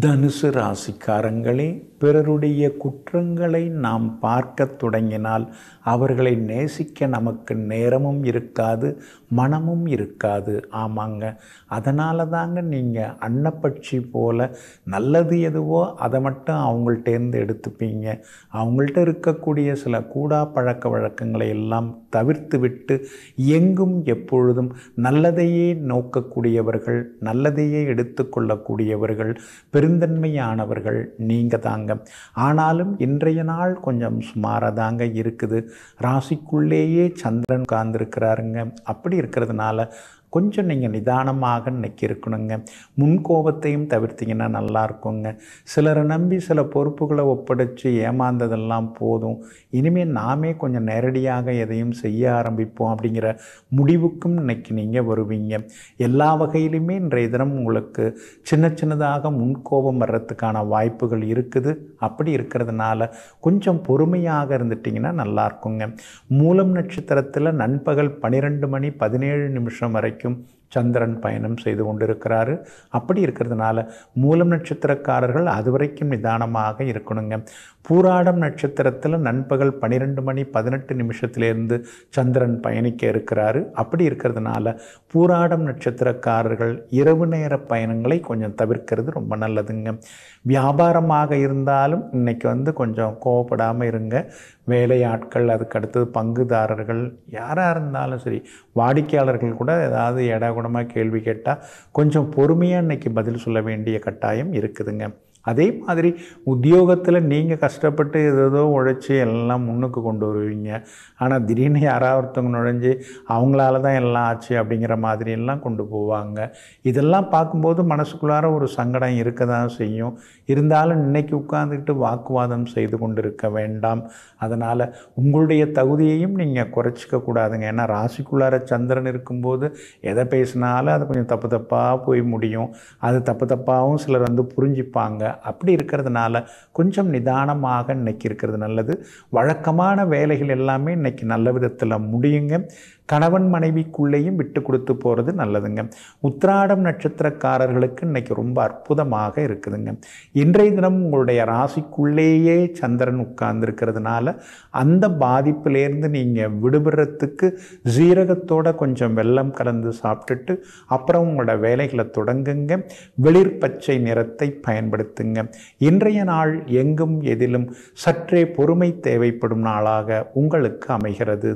தனுசு ராசிக்காரங்களே பிறருடைய குற்றங்களை நாம் பார்க்க தொடங்கினால் அவர்களை நேசிக்க நமக்கு நேரமும் இருக்காது மனமும் இருக்காது ஆமாங்க அதனால தாங்க நீங்கள் அன்னப்பட்சி போல் நல்லது எதுவோ அதை மட்டும் அவங்கள்ட்டேருந்து எடுத்துப்பீங்க அவங்கள்ட்ட இருக்கக்கூடிய சில கூடா பழக்க வழக்கங்களை எல்லாம் தவிர்த்து விட்டு எங்கும் எப்பொழுதும் நல்லதையே நோக்கக்கூடியவர்கள் நல்லதையே எடுத்துக்கொள்ளக்கூடியவர்கள் பெருந்தன்மையானவர்கள் நீங்கள் தாங்க ஆனாலும் இன்றைய நாள் கொஞ்சம் சுமாராக தாங்க இருக்குது ராசிக்குள்ளேயே சந்திரன் உட்கார்ந்துருக்கிறாருங்க அப்படி இருக்கிறதுனால கொஞ்சம் நீங்கள் நிதானமாக இன்னைக்கு இருக்கணுங்க முன்கோபத்தையும் தவிர்த்திங்கன்னா நல்லா இருக்குங்க சிலரை நம்பி சில பொறுப்புகளை ஒப்படைச்சு ஏமாந்ததெல்லாம் போதும் இனிமேல் நாமே கொஞ்சம் நேரடியாக எதையும் செய்ய ஆரம்பிப்போம் அப்படிங்கிற முடிவுக்கும் இன்னைக்கு நீங்கள் வருவீங்க எல்லா வகையிலுமே இன்றைய தினம் உங்களுக்கு சின்ன சின்னதாக முன்கோபம் வர்றதுக்கான வாய்ப்புகள் இருக்குது அப்படி இருக்கிறதுனால கொஞ்சம் பொறுமையாக இருந்துட்டிங்கன்னா நல்லா இருக்குங்க மூலம் நட்சத்திரத்தில் நண்பகல் பன்னிரெண்டு மணி பதினேழு நிமிஷம் வரைக்கும் சந்திரன் பயணம் செய்து கொண்டிருக்கிறாரு அப்படி இருக்கிறதுனால மூலம் நட்சத்திரக்காரர்கள் அது வரைக்கும் நிதானமாக இருக்கணுங்க பூராடம் நட்சத்திரத்தில் நண்பகல் பன்னிரெண்டு மணி பதினெட்டு நிமிஷத்துலேருந்து சந்திரன் பயணிக்க இருக்கிறாரு அப்படி இருக்கிறதுனால பூராடம் நட்சத்திரக்காரர்கள் இரவு நேர பயணங்களை கொஞ்சம் தவிர்க்கிறது ரொம்ப நல்லதுங்க வியாபாரமாக இருந்தாலும் இன்னைக்கு வந்து கொஞ்சம் கோவப்படாமல் இருங்க வேலையாட்கள் அதுக்கு அடுத்தது பங்குதாரர்கள் யாராக இருந்தாலும் சரி வாடிக்கையாளர்கள் கூட ஏதாவது எடா கூடமாக கேள்வி கேட்டால் கொஞ்சம் பொறுமையாக இன்னைக்கு பதில் சொல்ல வேண்டிய கட்டாயம் இருக்குதுங்க அதே மாதிரி உத்தியோகத்தில் நீங்கள் கஷ்டப்பட்டு ஏதோ உழைச்சி எல்லாம் முன்னுக்கு கொண்டு வருவீங்க ஆனால் திடீர்னு யாராவது ஒருத்தவங்க நுழைஞ்சு அவங்களால தான் எல்லாம் ஆச்சு அப்படிங்கிற மாதிரி எல்லாம் கொண்டு போவாங்க இதெல்லாம் பார்க்கும்போது மனசுக்குள்ளார ஒரு சங்கடம் இருக்க தான் செய்யும் இருந்தாலும் இன்னைக்கு உட்காந்துக்கிட்டு வாக்குவாதம் செய்து கொண்டு இருக்க வேண்டாம் அதனால் உங்களுடைய தகுதியையும் நீங்கள் குறைச்சிக்க கூடாதுங்க ஏன்னா ராசிக்குள்ளார சந்திரன் இருக்கும்போது எதை பேசினாலும் அது கொஞ்சம் தப்பு தப்பாக போய் முடியும் அது தப்பு தப்பாகவும் சிலர் வந்து புரிஞ்சுப்பாங்க அப்படி இருக்கிறதுனால கொஞ்சம் நிதானமாக இன்னைக்கு இருக்கிறது நல்லது வழக்கமான வேலைகள் எல்லாமே இன்னைக்கு நல்ல விதத்தில் முடியுங்க கணவன் மனைவிக்குள்ளேயும் விட்டு கொடுத்து போகிறது நல்லதுங்க உத்திராடம் நட்சத்திரக்காரர்களுக்கு இன்னைக்கு ரொம்ப அற்புதமாக இருக்குதுங்க இன்றைய தினம் உங்களுடைய ராசிக்குள்ளேயே சந்திரன் உட்கார்ந்துருக்கிறதுனால அந்த பாதிப்பிலேருந்து நீங்கள் விடுபடுறதுக்கு ஜீரகத்தோட கொஞ்சம் வெல்லம் கலந்து சாப்பிட்டுட்டு அப்புறம் உங்களோட வேலைகளை தொடங்குங்க வெளிர் பச்சை நிறத்தை பயன்படுத்துங்க இன்றைய நாள் எங்கும் எதிலும் சற்றே பொறுமை தேவைப்படும் நாளாக உங்களுக்கு அமைகிறது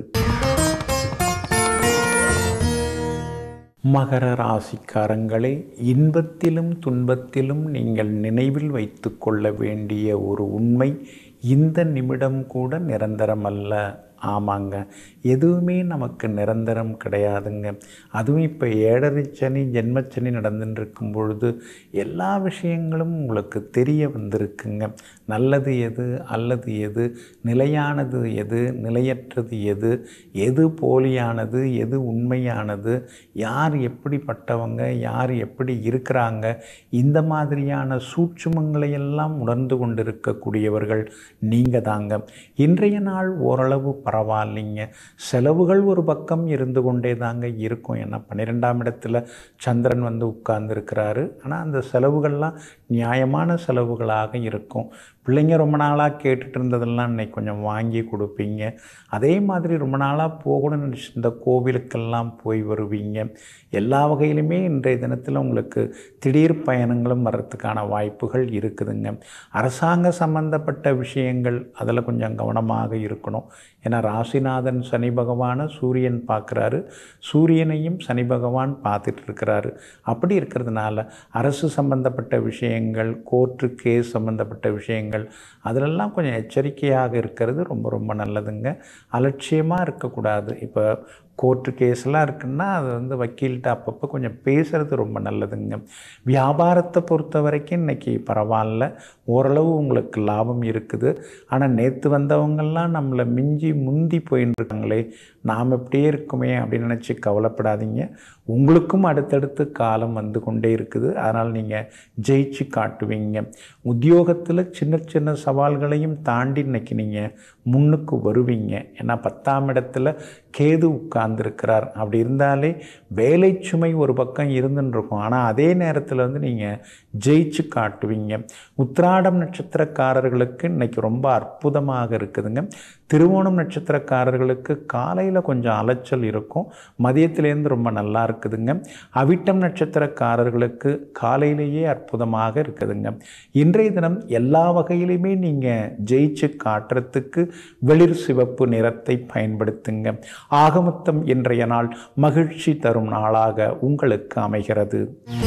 மகர ராசிக்காரங்களே இன்பத்திலும் துன்பத்திலும் நீங்கள் நினைவில் வைத்து கொள்ள வேண்டிய ஒரு உண்மை இந்த நிமிடம் கூட நிரந்தரமல்ல ஆமாங்க எதுவுமே நமக்கு நிரந்தரம் கிடையாதுங்க அதுவும் இப்போ ஏழரை சனி ஜென்மச்சனி நடந்துட்டு இருக்கும் பொழுது எல்லா விஷயங்களும் உங்களுக்கு தெரிய வந்திருக்குங்க நல்லது எது அல்லது எது நிலையானது எது நிலையற்றது எது எது போலியானது எது உண்மையானது யார் எப்படிப்பட்டவங்க யார் எப்படி இருக்கிறாங்க இந்த மாதிரியான சூட்சுமங்களை எல்லாம் உணர்ந்து கொண்டிருக்கக்கூடியவர்கள் நீங்கள் தாங்க இன்றைய நாள் ஓரளவு பரவாயில்லைங்க செலவுகள் ஒரு பக்கம் இருந்து கொண்டே தாங்க இருக்கும் ஏன்னா பன்னிரெண்டாம் இடத்துல சந்திரன் வந்து உட்கார்ந்துருக்கிறாரு ஆனால் அந்த செலவுகள்லாம் நியாயமான செலவுகளாக இருக்கும் பிள்ளைங்க ரொம்ப நாளாக கேட்டுட்டு இருந்ததெல்லாம் இன்னைக்கு கொஞ்சம் வாங்கி கொடுப்பீங்க அதே மாதிரி ரொம்ப நாளாக போகணும்னு நினச்சிருந்த கோவிலுக்கெல்லாம் போய் வருவீங்க எல்லா வகையிலுமே இன்றைய தினத்தில் உங்களுக்கு திடீர் பயணங்களும் வர்றதுக்கான வாய்ப்புகள் இருக்குதுங்க அரசாங்க சம்பந்தப்பட்ட விஷயங்கள் அதில் கொஞ்சம் கவனமாக இருக்கணும் ஏன்னா ராசிநாதன் சனி பகவானை சூரியன் பார்க்குறாரு சூரியனையும் சனி பகவான் பார்த்துட்டு இருக்கிறாரு அப்படி இருக்கிறதுனால அரசு சம்பந்தப்பட்ட விஷயங்கள் கோர்ட்டு கேஸ் சம்பந்தப்பட்ட விஷயங்கள் அதிலெல்லாம் கொஞ்சம் எச்சரிக்கையாக இருக்கிறது ரொம்ப ரொம்ப நல்லதுங்க அலட்சியமாக இருக்கக்கூடாது இப்போ கோர்ட்டு கேஸ்லாம் இருக்குன்னா அது வந்து வக்கீல்கிட்ட அப்பப்போ கொஞ்சம் பேசுகிறது ரொம்ப நல்லதுங்க வியாபாரத்தை பொறுத்த வரைக்கும் இன்றைக்கி பரவாயில்ல ஓரளவு உங்களுக்கு லாபம் இருக்குது ஆனால் நேற்று வந்தவங்கெல்லாம் நம்மளை மிஞ்சி முந்தி போயின்னு இருக்காங்களே நாம் இப்படியே இருக்குமே அப்படின்னு நினச்சி கவலைப்படாதீங்க உங்களுக்கும் அடுத்தடுத்து காலம் வந்து கொண்டே இருக்குது அதனால் நீங்கள் ஜெயிச்சு காட்டுவீங்க உத்தியோகத்தில் சின்ன சின்ன சவால்களையும் தாண்டி இன்னைக்கு நீங்கள் முன்னுக்கு வருவீங்க ஏன்னா பத்தாம் இடத்துல கேது உட்கார்ந்துருக்கிறார் அப்படி இருந்தாலே வேலை சுமை ஒரு பக்கம் இருந்துன்னு இருக்கும் ஆனால் அதே நேரத்தில் வந்து நீங்கள் ஜெயிச்சு காட்டுவீங்க உத்திராடம் நட்சத்திரக்காரர்களுக்கு இன்னைக்கு ரொம்ப அற்புதமாக இருக்குதுங்க திருவோணம் நட்சத்திரக்காரர்களுக்கு காலையில் கொஞ்சம் அலைச்சல் இருக்கும் மதியத்திலேருந்து ரொம்ப நல்லா இருக்குதுங்க அவிட்டம் நட்சத்திரக்காரர்களுக்கு காலையிலேயே அற்புதமாக இருக்குதுங்க இன்றைய தினம் எல்லா வகையிலுமே நீங்கள் ஜெயிச்சு காட்டுறதுக்கு வெளிர் சிவப்பு நிறத்தை பயன்படுத்துங்க ஆகமொத்தம் இன்றைய நாள் மகிழ்ச்சி தரும் நாளாக உங்களுக்கு அமைகிறது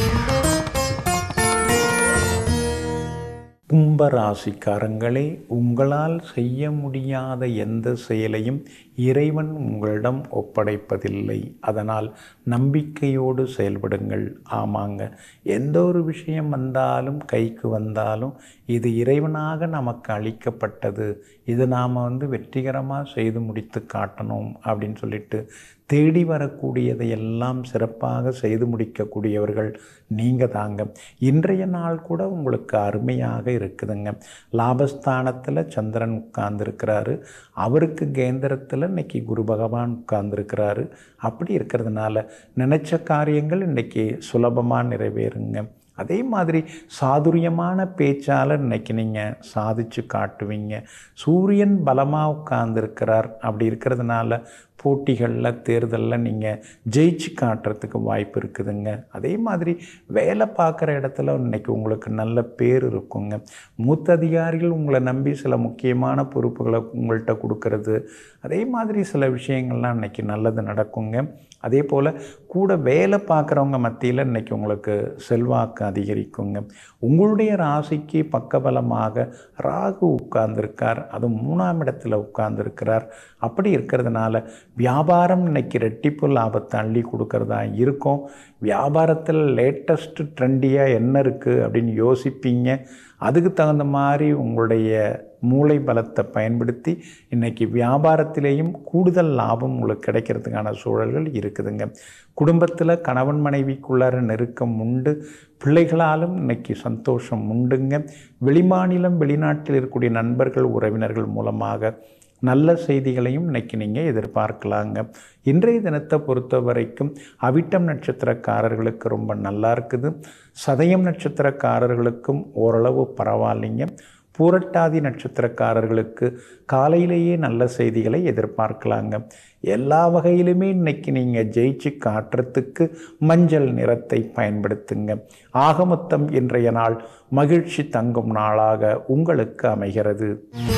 கும்பராசிக்காரங்களே உங்களால் செய்ய முடியாத எந்த செயலையும் இறைவன் உங்களிடம் ஒப்படைப்பதில்லை அதனால் நம்பிக்கையோடு செயல்படுங்கள் ஆமாங்க எந்த ஒரு விஷயம் வந்தாலும் கைக்கு வந்தாலும் இது இறைவனாக நமக்கு அளிக்கப்பட்டது இது நாம் வந்து வெற்றிகரமாக செய்து முடித்து காட்டணும் அப்படின்னு சொல்லிட்டு தேடி வரக்கூடியதை எல்லாம் சிறப்பாக செய்து முடிக்கக்கூடியவர்கள் நீங்கள் தாங்க இன்றைய நாள் கூட உங்களுக்கு அருமையாக இருக்குதுங்க லாபஸ்தானத்தில் சந்திரன் உட்கார்ந்துருக்கிறாரு அவருக்கு கேந்திரத்தில் இன்னைக்கு குரு பகவான் உட்கார்ந்துருக்கிறாரு அப்படி இருக்கிறதுனால நினைச்ச காரியங்கள் இன்னைக்கு சுலபமாக நிறைவேறுங்க அதே மாதிரி சாதுரியமான பேச்சால் இன்னைக்கு நீங்கள் சாதிச்சு காட்டுவீங்க சூரியன் பலமாக உட்கார்ந்துருக்கிறார் அப்படி இருக்கிறதுனால போட்டிகளில் தேர்தலில் நீங்கள் ஜெயிச்சு காட்டுறதுக்கு வாய்ப்பு இருக்குதுங்க அதே மாதிரி வேலை பார்க்குற இடத்துல இன்னைக்கு உங்களுக்கு நல்ல பேர் இருக்குங்க மூத்த அதிகாரிகள் உங்களை நம்பி சில முக்கியமான பொறுப்புகளை உங்கள்கிட்ட கொடுக்கறது அதே மாதிரி சில விஷயங்கள்லாம் இன்னைக்கு நல்லது நடக்குங்க அதே போல் கூட வேலை பார்க்குறவங்க மத்தியில் இன்றைக்கி உங்களுக்கு செல்வாக்கு அதிகரிக்குங்க உங்களுடைய ராசிக்கு பக்கபலமாக ராகு உட்கார்ந்துருக்கார் அதுவும் மூணாம் இடத்துல உட்கார்ந்துருக்கிறார் அப்படி இருக்கிறதுனால வியாபாரம் இன்னைக்கு ரெட்டிப்பு லாபத்தை அள்ளி கொடுக்கறதா இருக்கும் வியாபாரத்தில் லேட்டஸ்ட் ட்ரெண்டியாக என்ன இருக்குது அப்படின்னு யோசிப்பீங்க அதுக்கு தகுந்த மாதிரி உங்களுடைய மூளை பலத்தை பயன்படுத்தி இன்றைக்கி வியாபாரத்திலேயும் கூடுதல் லாபம் உங்களுக்கு கிடைக்கிறதுக்கான சூழல்கள் இருக்குதுங்க குடும்பத்தில் கணவன் மனைவிக்குள்ளார நெருக்கம் உண்டு பிள்ளைகளாலும் இன்னைக்கு சந்தோஷம் உண்டுங்க வெளிமாநிலம் வெளிநாட்டில் இருக்கக்கூடிய நண்பர்கள் உறவினர்கள் மூலமாக நல்ல செய்திகளையும் இன்னைக்கு நீங்கள் எதிர்பார்க்கலாங்க இன்றைய தினத்தை பொறுத்த வரைக்கும் அவிட்டம் நட்சத்திரக்காரர்களுக்கு ரொம்ப நல்லா இருக்குது சதயம் நட்சத்திரக்காரர்களுக்கும் ஓரளவு பரவாயில்லைங்க பூரட்டாதி நட்சத்திரக்காரர்களுக்கு காலையிலேயே நல்ல செய்திகளை எதிர்பார்க்கலாங்க எல்லா வகையிலுமே இன்னைக்கு நீங்கள் ஜெயிச்சு காட்டுறதுக்கு மஞ்சள் நிறத்தை பயன்படுத்துங்க ஆக மொத்தம் இன்றைய நாள் மகிழ்ச்சி தங்கும் நாளாக உங்களுக்கு அமைகிறது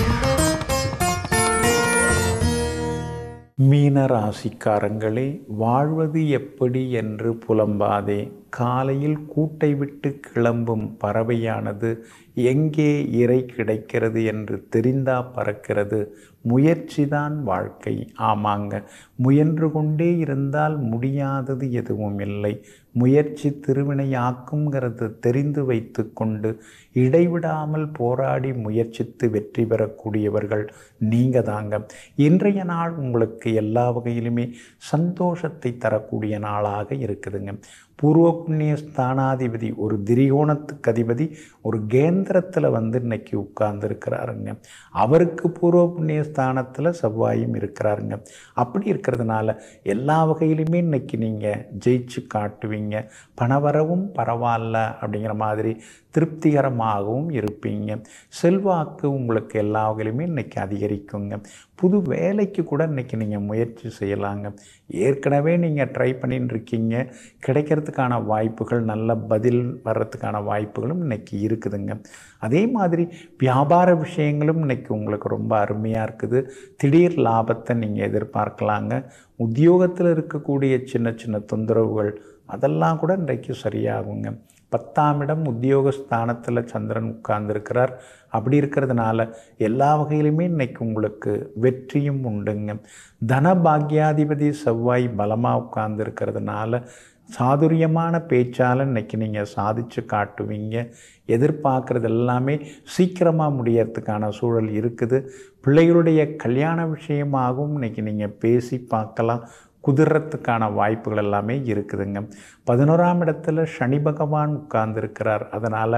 மீன ராசிக்காரங்களே வாழ்வது எப்படி என்று புலம்பாதே காலையில் கூட்டை விட்டு கிளம்பும் பறவையானது எங்கே இறை கிடைக்கிறது என்று தெரிந்தா பறக்கிறது முயற்சிதான் வாழ்க்கை ஆமாங்க முயன்று கொண்டே இருந்தால் முடியாதது எதுவும் இல்லை முயற்சி திருவினையாக்குங்கிறது தெரிந்து வைத்து கொண்டு இடைவிடாமல் போராடி முயற்சித்து வெற்றி பெறக்கூடியவர்கள் நீங்கள் தாங்க இன்றைய நாள் உங்களுக்கு எல்லா வகையிலுமே சந்தோஷத்தை தரக்கூடிய நாளாக இருக்குதுங்க பூர்வ புண்ணிய ஸ்தானாதிபதி ஒரு திரிகோணத்துக்கு அதிபதி ஒரு கேந்திரத்தில் வந்து இன்னைக்கு உட்கார்ந்துருக்கிறாருங்க அவருக்கு பூர்வ புண்ணிய ஸ்தானத்தில் செவ்வாயும் இருக்கிறாருங்க அப்படி இருக்கிறதுனால எல்லா வகையிலுமே இன்னைக்கு நீங்கள் ஜெயிச்சு காட்டுவீங்க பணவரவும் பரவாயில்ல அப்படிங்கிற மாதிரி திருப்திகரமாகவும் இருப்பீங்க செல்வாக்கு உங்களுக்கு எல்லா வகையிலுமே இன்னைக்கு அதிகரிக்குங்க புது வேலைக்கு கூட இன்றைக்கி நீங்கள் முயற்சி செய்யலாங்க ஏற்கனவே நீங்கள் ட்ரை பண்ணின்னு இருக்கீங்க கிடைக்கிறதுக்கான வாய்ப்புகள் நல்ல பதில் வர்றதுக்கான வாய்ப்புகளும் இன்றைக்கி இருக்குதுங்க அதே மாதிரி வியாபார விஷயங்களும் இன்றைக்கி உங்களுக்கு ரொம்ப அருமையாக இருக்குது திடீர் லாபத்தை நீங்கள் எதிர்பார்க்கலாங்க உத்தியோகத்தில் இருக்கக்கூடிய சின்ன சின்ன தொந்தரவுகள் அதெல்லாம் கூட இன்றைக்கு சரியாகுங்க பத்தாம் இடம் உத்தியோகஸ்தானத்தில் சந்திரன் உட்கார்ந்துருக்கிறார் அப்படி இருக்கிறதுனால எல்லா வகையிலுமே இன்னைக்கு உங்களுக்கு வெற்றியும் உண்டுங்க தன பாக்யாதிபதி செவ்வாய் பலமாக உட்கார்ந்துருக்கிறதுனால சாதுரியமான பேச்சால் இன்னைக்கு நீங்கள் சாதிச்சு காட்டுவீங்க எதிர்பார்க்குறது எல்லாமே சீக்கிரமாக முடியறதுக்கான சூழல் இருக்குது பிள்ளைகளுடைய கல்யாண விஷயமாகவும் இன்னைக்கு நீங்கள் பேசி பார்க்கலாம் குதிரத்துக்கான வாய்ப்புகள் எல்லாமே இருக்குதுங்க பதினோராம் இடத்துல சனி பகவான் உட்கார்ந்துருக்கிறார் அதனால்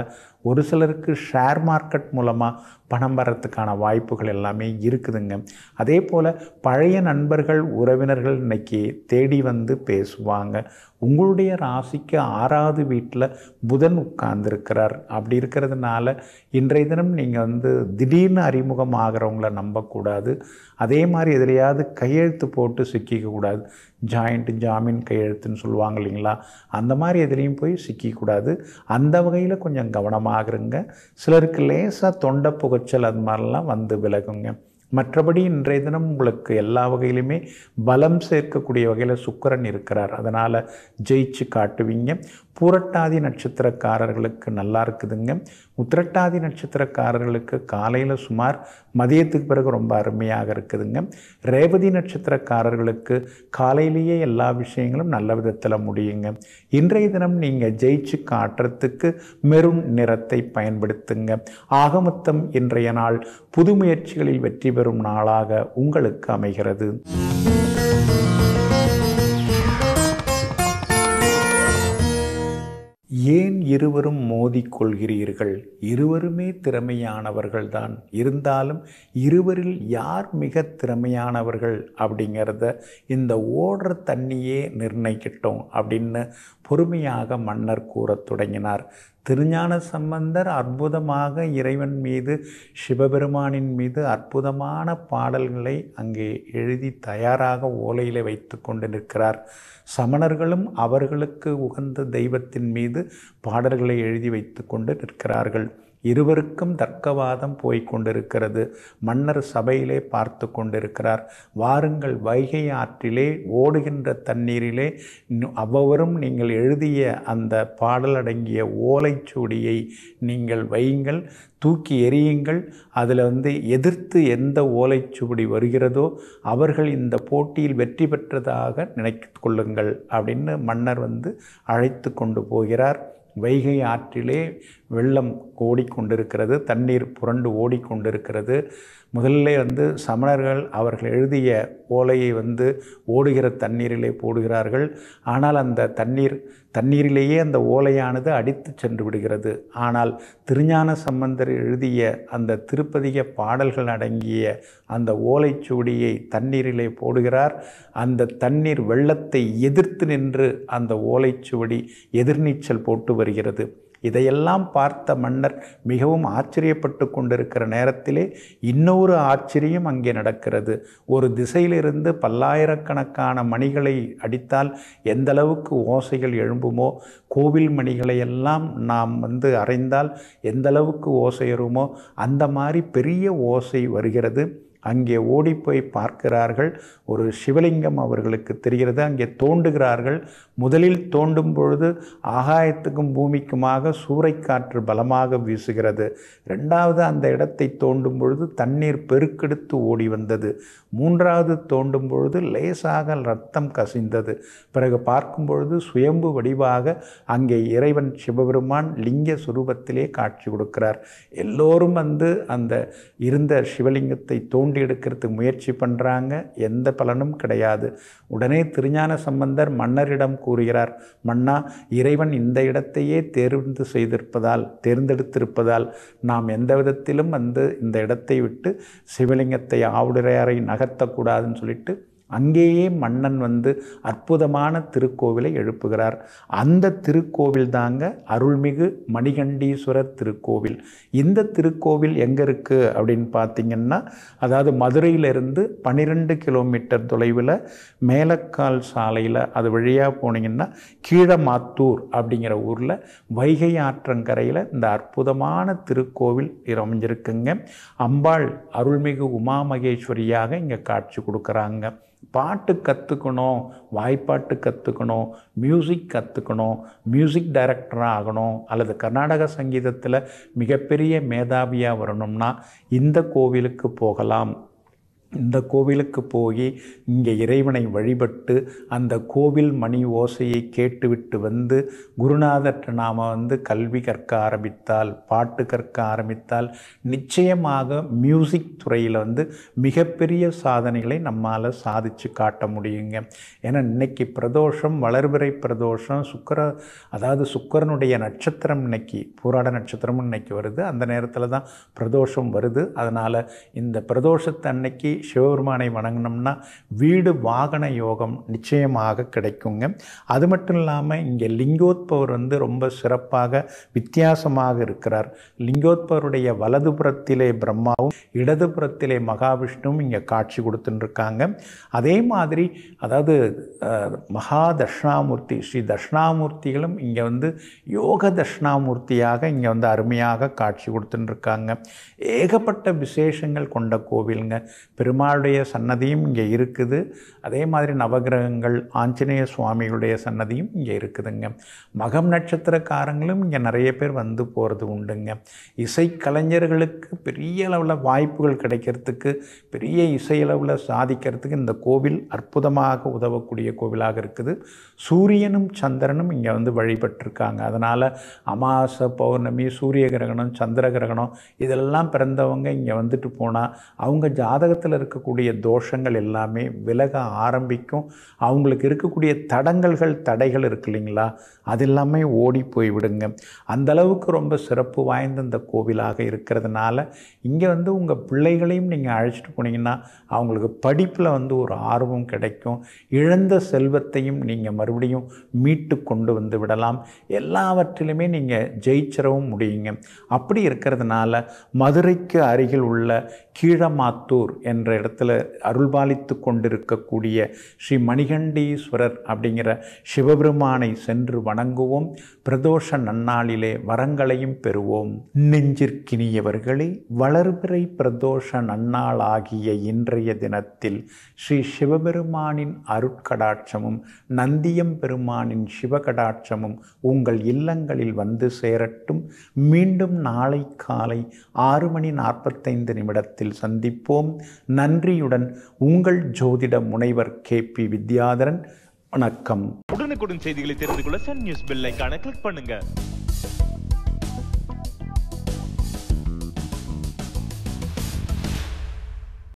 ஒரு சிலருக்கு ஷேர் மார்க்கெட் மூலமாக பணம் வர்றதுக்கான வாய்ப்புகள் எல்லாமே இருக்குதுங்க அதே போல் பழைய நண்பர்கள் உறவினர்கள் இன்னைக்கு தேடி வந்து பேசுவாங்க உங்களுடைய ராசிக்கு ஆறாவது வீட்டில் புதன் உட்கார்ந்துருக்கிறார் அப்படி இருக்கிறதுனால இன்றைய தினம் நீங்கள் வந்து திடீர்னு அறிமுகம் ஆகிறவங்கள நம்பக்கூடாது அதே மாதிரி எதிலையாவது கையெழுத்து போட்டு சிக்கிக்க கூடாது ஜாயிண்ட் ஜாமீன் கையெழுத்துன்னு சொல்லுவாங்க இல்லைங்களா அந்த மாதிரி எதுலேயும் போய் சிக்கிக்கூடாது அந்த வகையில் கொஞ்சம் கவனமாக இருங்க சிலருக்கு லேசாக தொண்டை புகைச்சல் அது மாதிரிலாம் வந்து விலகுங்க மற்றபடி இன்றைய தினம் உங்களுக்கு எல்லா வகையிலுமே பலம் சேர்க்கக்கூடிய வகையில் சுக்கிரன் இருக்கிறார் அதனால் ஜெயிச்சு காட்டுவீங்க பூரட்டாதி நட்சத்திரக்காரர்களுக்கு நல்லா இருக்குதுங்க உத்திரட்டாதி நட்சத்திரக்காரர்களுக்கு காலையில் சுமார் மதியத்துக்கு பிறகு ரொம்ப அருமையாக இருக்குதுங்க ரேவதி நட்சத்திரக்காரர்களுக்கு காலையிலேயே எல்லா விஷயங்களும் நல்ல விதத்தில் முடியுங்க இன்றைய தினம் நீங்கள் ஜெயிச்சு காட்டுறதுக்கு மெருண் நிறத்தை பயன்படுத்துங்க ஆகமொத்தம் இன்றைய நாள் புது முயற்சிகளில் வெற்றி பெறும் நாளாக உங்களுக்கு அமைகிறது ஏன் இருவரும் மோதிக்கொள்கிறீர்கள் இருவருமே திறமையானவர்கள்தான் இருந்தாலும் இருவரில் யார் மிக திறமையானவர்கள் அப்படிங்கிறத இந்த ஓடுற தண்ணியே நிர்ணயிக்கட்டும் அப்படின்னு பொறுமையாக மன்னர் கூறத் தொடங்கினார் திருஞான சம்பந்தர் அற்புதமாக இறைவன் மீது சிவபெருமானின் மீது அற்புதமான பாடல்களை அங்கே எழுதி தயாராக ஓலையில் வைத்து கொண்டு நிற்கிறார் சமணர்களும் அவர்களுக்கு உகந்த தெய்வத்தின் மீது பாடல்களை எழுதி வைத்து கொண்டு நிற்கிறார்கள் இருவருக்கும் தர்க்கவாதம் போய்க் கொண்டிருக்கிறது மன்னர் சபையிலே பார்த்து கொண்டிருக்கிறார் வாருங்கள் வைகை ஆற்றிலே ஓடுகின்ற தண்ணீரிலே அவ்வவரும் நீங்கள் எழுதிய அந்த பாடல் அடங்கிய ஓலைச்சுவடியை நீங்கள் வையுங்கள் தூக்கி எறியுங்கள் அதில் வந்து எதிர்த்து எந்த ஓலைச்சுவடி வருகிறதோ அவர்கள் இந்த போட்டியில் வெற்றி பெற்றதாக நினைத்து கொள்ளுங்கள் அப்படின்னு மன்னர் வந்து அழைத்து கொண்டு போகிறார் வைகை ஆற்றிலே வெள்ளம் ஓடிக்கொண்டிருக்கிறது தண்ணீர் புரண்டு ஓடிக்கொண்டிருக்கிறது முதல்ல வந்து சமணர்கள் அவர்கள் எழுதிய ஓலையை வந்து ஓடுகிற தண்ணீரிலே போடுகிறார்கள் ஆனால் அந்த தண்ணீர் தண்ணீரிலேயே அந்த ஓலையானது அடித்து சென்று விடுகிறது ஆனால் திருஞான சம்பந்தர் எழுதிய அந்த திருப்பதிக பாடல்கள் அடங்கிய அந்த ஓலைச்சுவடியை தண்ணீரிலே போடுகிறார் அந்த தண்ணீர் வெள்ளத்தை எதிர்த்து நின்று அந்த ஓலைச்சுவடி எதிர்நீச்சல் போட்டு வருகிறது இதையெல்லாம் பார்த்த மன்னர் மிகவும் ஆச்சரியப்பட்டு கொண்டிருக்கிற நேரத்திலே இன்னொரு ஆச்சரியம் அங்கே நடக்கிறது ஒரு திசையிலிருந்து பல்லாயிரக்கணக்கான மணிகளை அடித்தால் எந்த அளவுக்கு ஓசைகள் எழும்புமோ கோவில் மணிகளை எல்லாம் நாம் வந்து அறைந்தால் எந்த அளவுக்கு ஓசை வருமோ அந்த மாதிரி பெரிய ஓசை வருகிறது அங்கே ஓடிப்போய் பார்க்கிறார்கள் ஒரு சிவலிங்கம் அவர்களுக்கு தெரிகிறது அங்கே தோண்டுகிறார்கள் முதலில் தோண்டும் பொழுது ஆகாயத்துக்கும் பூமிக்குமாக சூறைக்காற்று பலமாக வீசுகிறது ரெண்டாவது அந்த இடத்தை தோண்டும் பொழுது தண்ணீர் பெருக்கெடுத்து ஓடி வந்தது மூன்றாவது தோண்டும் பொழுது லேசாக ரத்தம் கசிந்தது பிறகு பார்க்கும் பொழுது சுயம்பு வடிவாக அங்கே இறைவன் சிவபெருமான் லிங்க சுரூபத்திலே காட்சி கொடுக்கிறார் எல்லோரும் வந்து அந்த இருந்த சிவலிங்கத்தை தோண்டி எடுக்கிறதுக்கு முயற்சி பண்ணுறாங்க எந்த பலனும் கிடையாது உடனே திருஞான சம்பந்தர் மன்னரிடம் கூறுகிறார் மன்னா இறைவன் இந்த இடத்தையே தேர்ந்து செய்திருப்பதால் தேர்ந்தெடுத்திருப்பதால் நாம் எந்த விதத்திலும் வந்து இந்த இடத்தை விட்டு சிவலிங்கத்தை ஆவுடையாரை நகர்த்தக்கூடாதுன்னு சொல்லிட்டு அங்கேயே மன்னன் வந்து அற்புதமான திருக்கோவிலை எழுப்புகிறார் அந்த திருக்கோவில் தாங்க அருள்மிகு மணிகண்டீஸ்வரர் திருக்கோவில் இந்த திருக்கோவில் எங்கே இருக்குது அப்படின்னு பார்த்தீங்கன்னா அதாவது மதுரையிலிருந்து பன்னிரெண்டு கிலோமீட்டர் தொலைவில் மேலக்கால் சாலையில் அது வழியாக போனீங்கன்னா கீழமாத்தூர் அப்படிங்கிற ஊரில் வைகை ஆற்றங்கரையில் இந்த அற்புதமான திருக்கோவில் அமைஞ்சிருக்குங்க அம்பாள் அருள்மிகு உமா மகேஸ்வரியாக இங்கே காட்சி கொடுக்குறாங்க பாட்டு கற்றுக்கணும் வாய்ப்பாட்டு கற்றுக்கணும் மியூசிக் கற்றுக்கணும் மியூசிக் டைரக்டராக ஆகணும் அல்லது கர்நாடக சங்கீதத்தில் மிகப்பெரிய மேதாவியாக வரணும்னா இந்த கோவிலுக்கு போகலாம் இந்த கோவிலுக்கு போய் இங்கே இறைவனை வழிபட்டு அந்த கோவில் மணி ஓசையை கேட்டுவிட்டு வந்து குருநாதர்கிட்ட நாம் வந்து கல்வி கற்க ஆரம்பித்தால் பாட்டு கற்க ஆரம்பித்தால் நிச்சயமாக மியூசிக் துறையில் வந்து மிகப்பெரிய சாதனைகளை நம்மால் சாதித்து காட்ட முடியுங்க ஏன்னா இன்னைக்கு பிரதோஷம் வளர்பிறை பிரதோஷம் சுக்கர அதாவது சுக்கரனுடைய நட்சத்திரம் இன்னைக்கு பூராட நட்சத்திரம் இன்னைக்கு வருது அந்த நேரத்தில் தான் பிரதோஷம் வருது அதனால் இந்த பிரதோஷத்தை அன்னைக்கு சிவபெருமானை வணங்கினோம்னா வீடு வாகன யோகம் நிச்சயமாக கிடைக்குங்க அது மட்டும் இல்லாமல் இங்கே லிங்கோத்பவர் வந்து ரொம்ப சிறப்பாக வித்தியாசமாக இருக்கிறார் லிங்கோத்பவருடைய வலதுபுறத்திலே பிரம்மாவும் இடதுபுறத்திலே மகாவிஷ்ணுவும் இங்கே காட்சி கொடுத்துட்டுருக்காங்க அதே மாதிரி அதாவது அஹ், மகா தட்சிணாமூர்த்தி ஸ்ரீ தட்சிணாமூர்த்திகளும் இங்கே வந்து யோக தட்சிணாமூர்த்தியாக இங்கே வந்து அருமையாக காட்சி கொடுத்துட்டுருக்காங்க ஏகப்பட்ட விசேஷங்கள் கொண்ட கோவிலுங்க பெருமாளுடைய சன்னதியும் இங்கே இருக்குது அதே மாதிரி நவகிரகங்கள் ஆஞ்சநேய சுவாமிகளுடைய சன்னதியும் இங்கே இருக்குதுங்க மகம் நட்சத்திரக்காரங்களும் இங்கே நிறைய பேர் வந்து போகிறது உண்டுங்க இசைக்கலைஞர்களுக்கு பெரிய அளவில் வாய்ப்புகள் கிடைக்கிறதுக்கு பெரிய இசையளவில் சாதிக்கிறதுக்கு இந்த கோவில் அற்புதமாக உதவக்கூடிய கோவிலாக இருக்குது சூரியனும் சந்திரனும் இங்கே வந்து வழிபட்டிருக்காங்க அதனால் அமாவாசை பௌர்ணமி சூரிய கிரகணம் சந்திர கிரகணம் இதெல்லாம் பிறந்தவங்க இங்கே வந்துட்டு போனால் அவங்க ஜாதகத்தில் இருக்கக்கூடிய தோஷங்கள் எல்லாமே விலக ஆரம்பிக்கும் அவங்களுக்கு இருக்கக்கூடிய தடங்கல்கள் தடைகள் இருக்கு இல்லைங்களா அது எல்லாமே ஓடி போய்விடுங்க அந்த அளவுக்கு ரொம்ப சிறப்பு வாய்ந்த இந்த கோவிலாக இருக்கிறதுனால இங்கே வந்து உங்கள் பிள்ளைகளையும் நீங்கள் அழைச்சிட்டு போனீங்கன்னா அவங்களுக்கு படிப்பில் வந்து ஒரு ஆர்வம் கிடைக்கும் இழந்த செல்வத்தையும் நீங்கள் மறுபடியும் மீட்டு கொண்டு வந்து விடலாம் எல்லாவற்றிலுமே நீங்கள் ஜெயிச்சிடவும் முடியுங்க அப்படி இருக்கிறதுனால மதுரைக்கு அருகில் உள்ள கீழமாத்தூர் என்ற இடத்துல அருள்பாலித்து கொண்டிருக்கக்கூடிய ஸ்ரீ மணிகண்டீஸ்வரர் அப்படிங்கிற சிவபெருமானை சென்று வணங்குவோம் பிரதோஷ நன்னாளிலே வரங்களையும் பெறுவோம் நெஞ்சிற்கினியவர்களே வளர்பிறை பிரதோஷ நன்னாளாகிய இன்றைய தினத்தில் ஸ்ரீ சிவபெருமானின் அருட்கடாட்சமும் நந்தியம் பெருமானின் சிவகடாட்சமும் உங்கள் இல்லங்களில் வந்து சேரட்டும் மீண்டும் நாளை காலை ஆறு மணி நாற்பத்தைந்து நிமிடத்தில் சந்திப்போம் நன்றியுடன் உங்கள் ஜோதிட முனைவர் கே பி வித்யாதரன் வணக்கம் உடனுக்குடன் செய்திகளை தெரிந்து கொள்ள சன் நியூஸ் பெல் ஐகானை கிளிக் பண்ணுங்க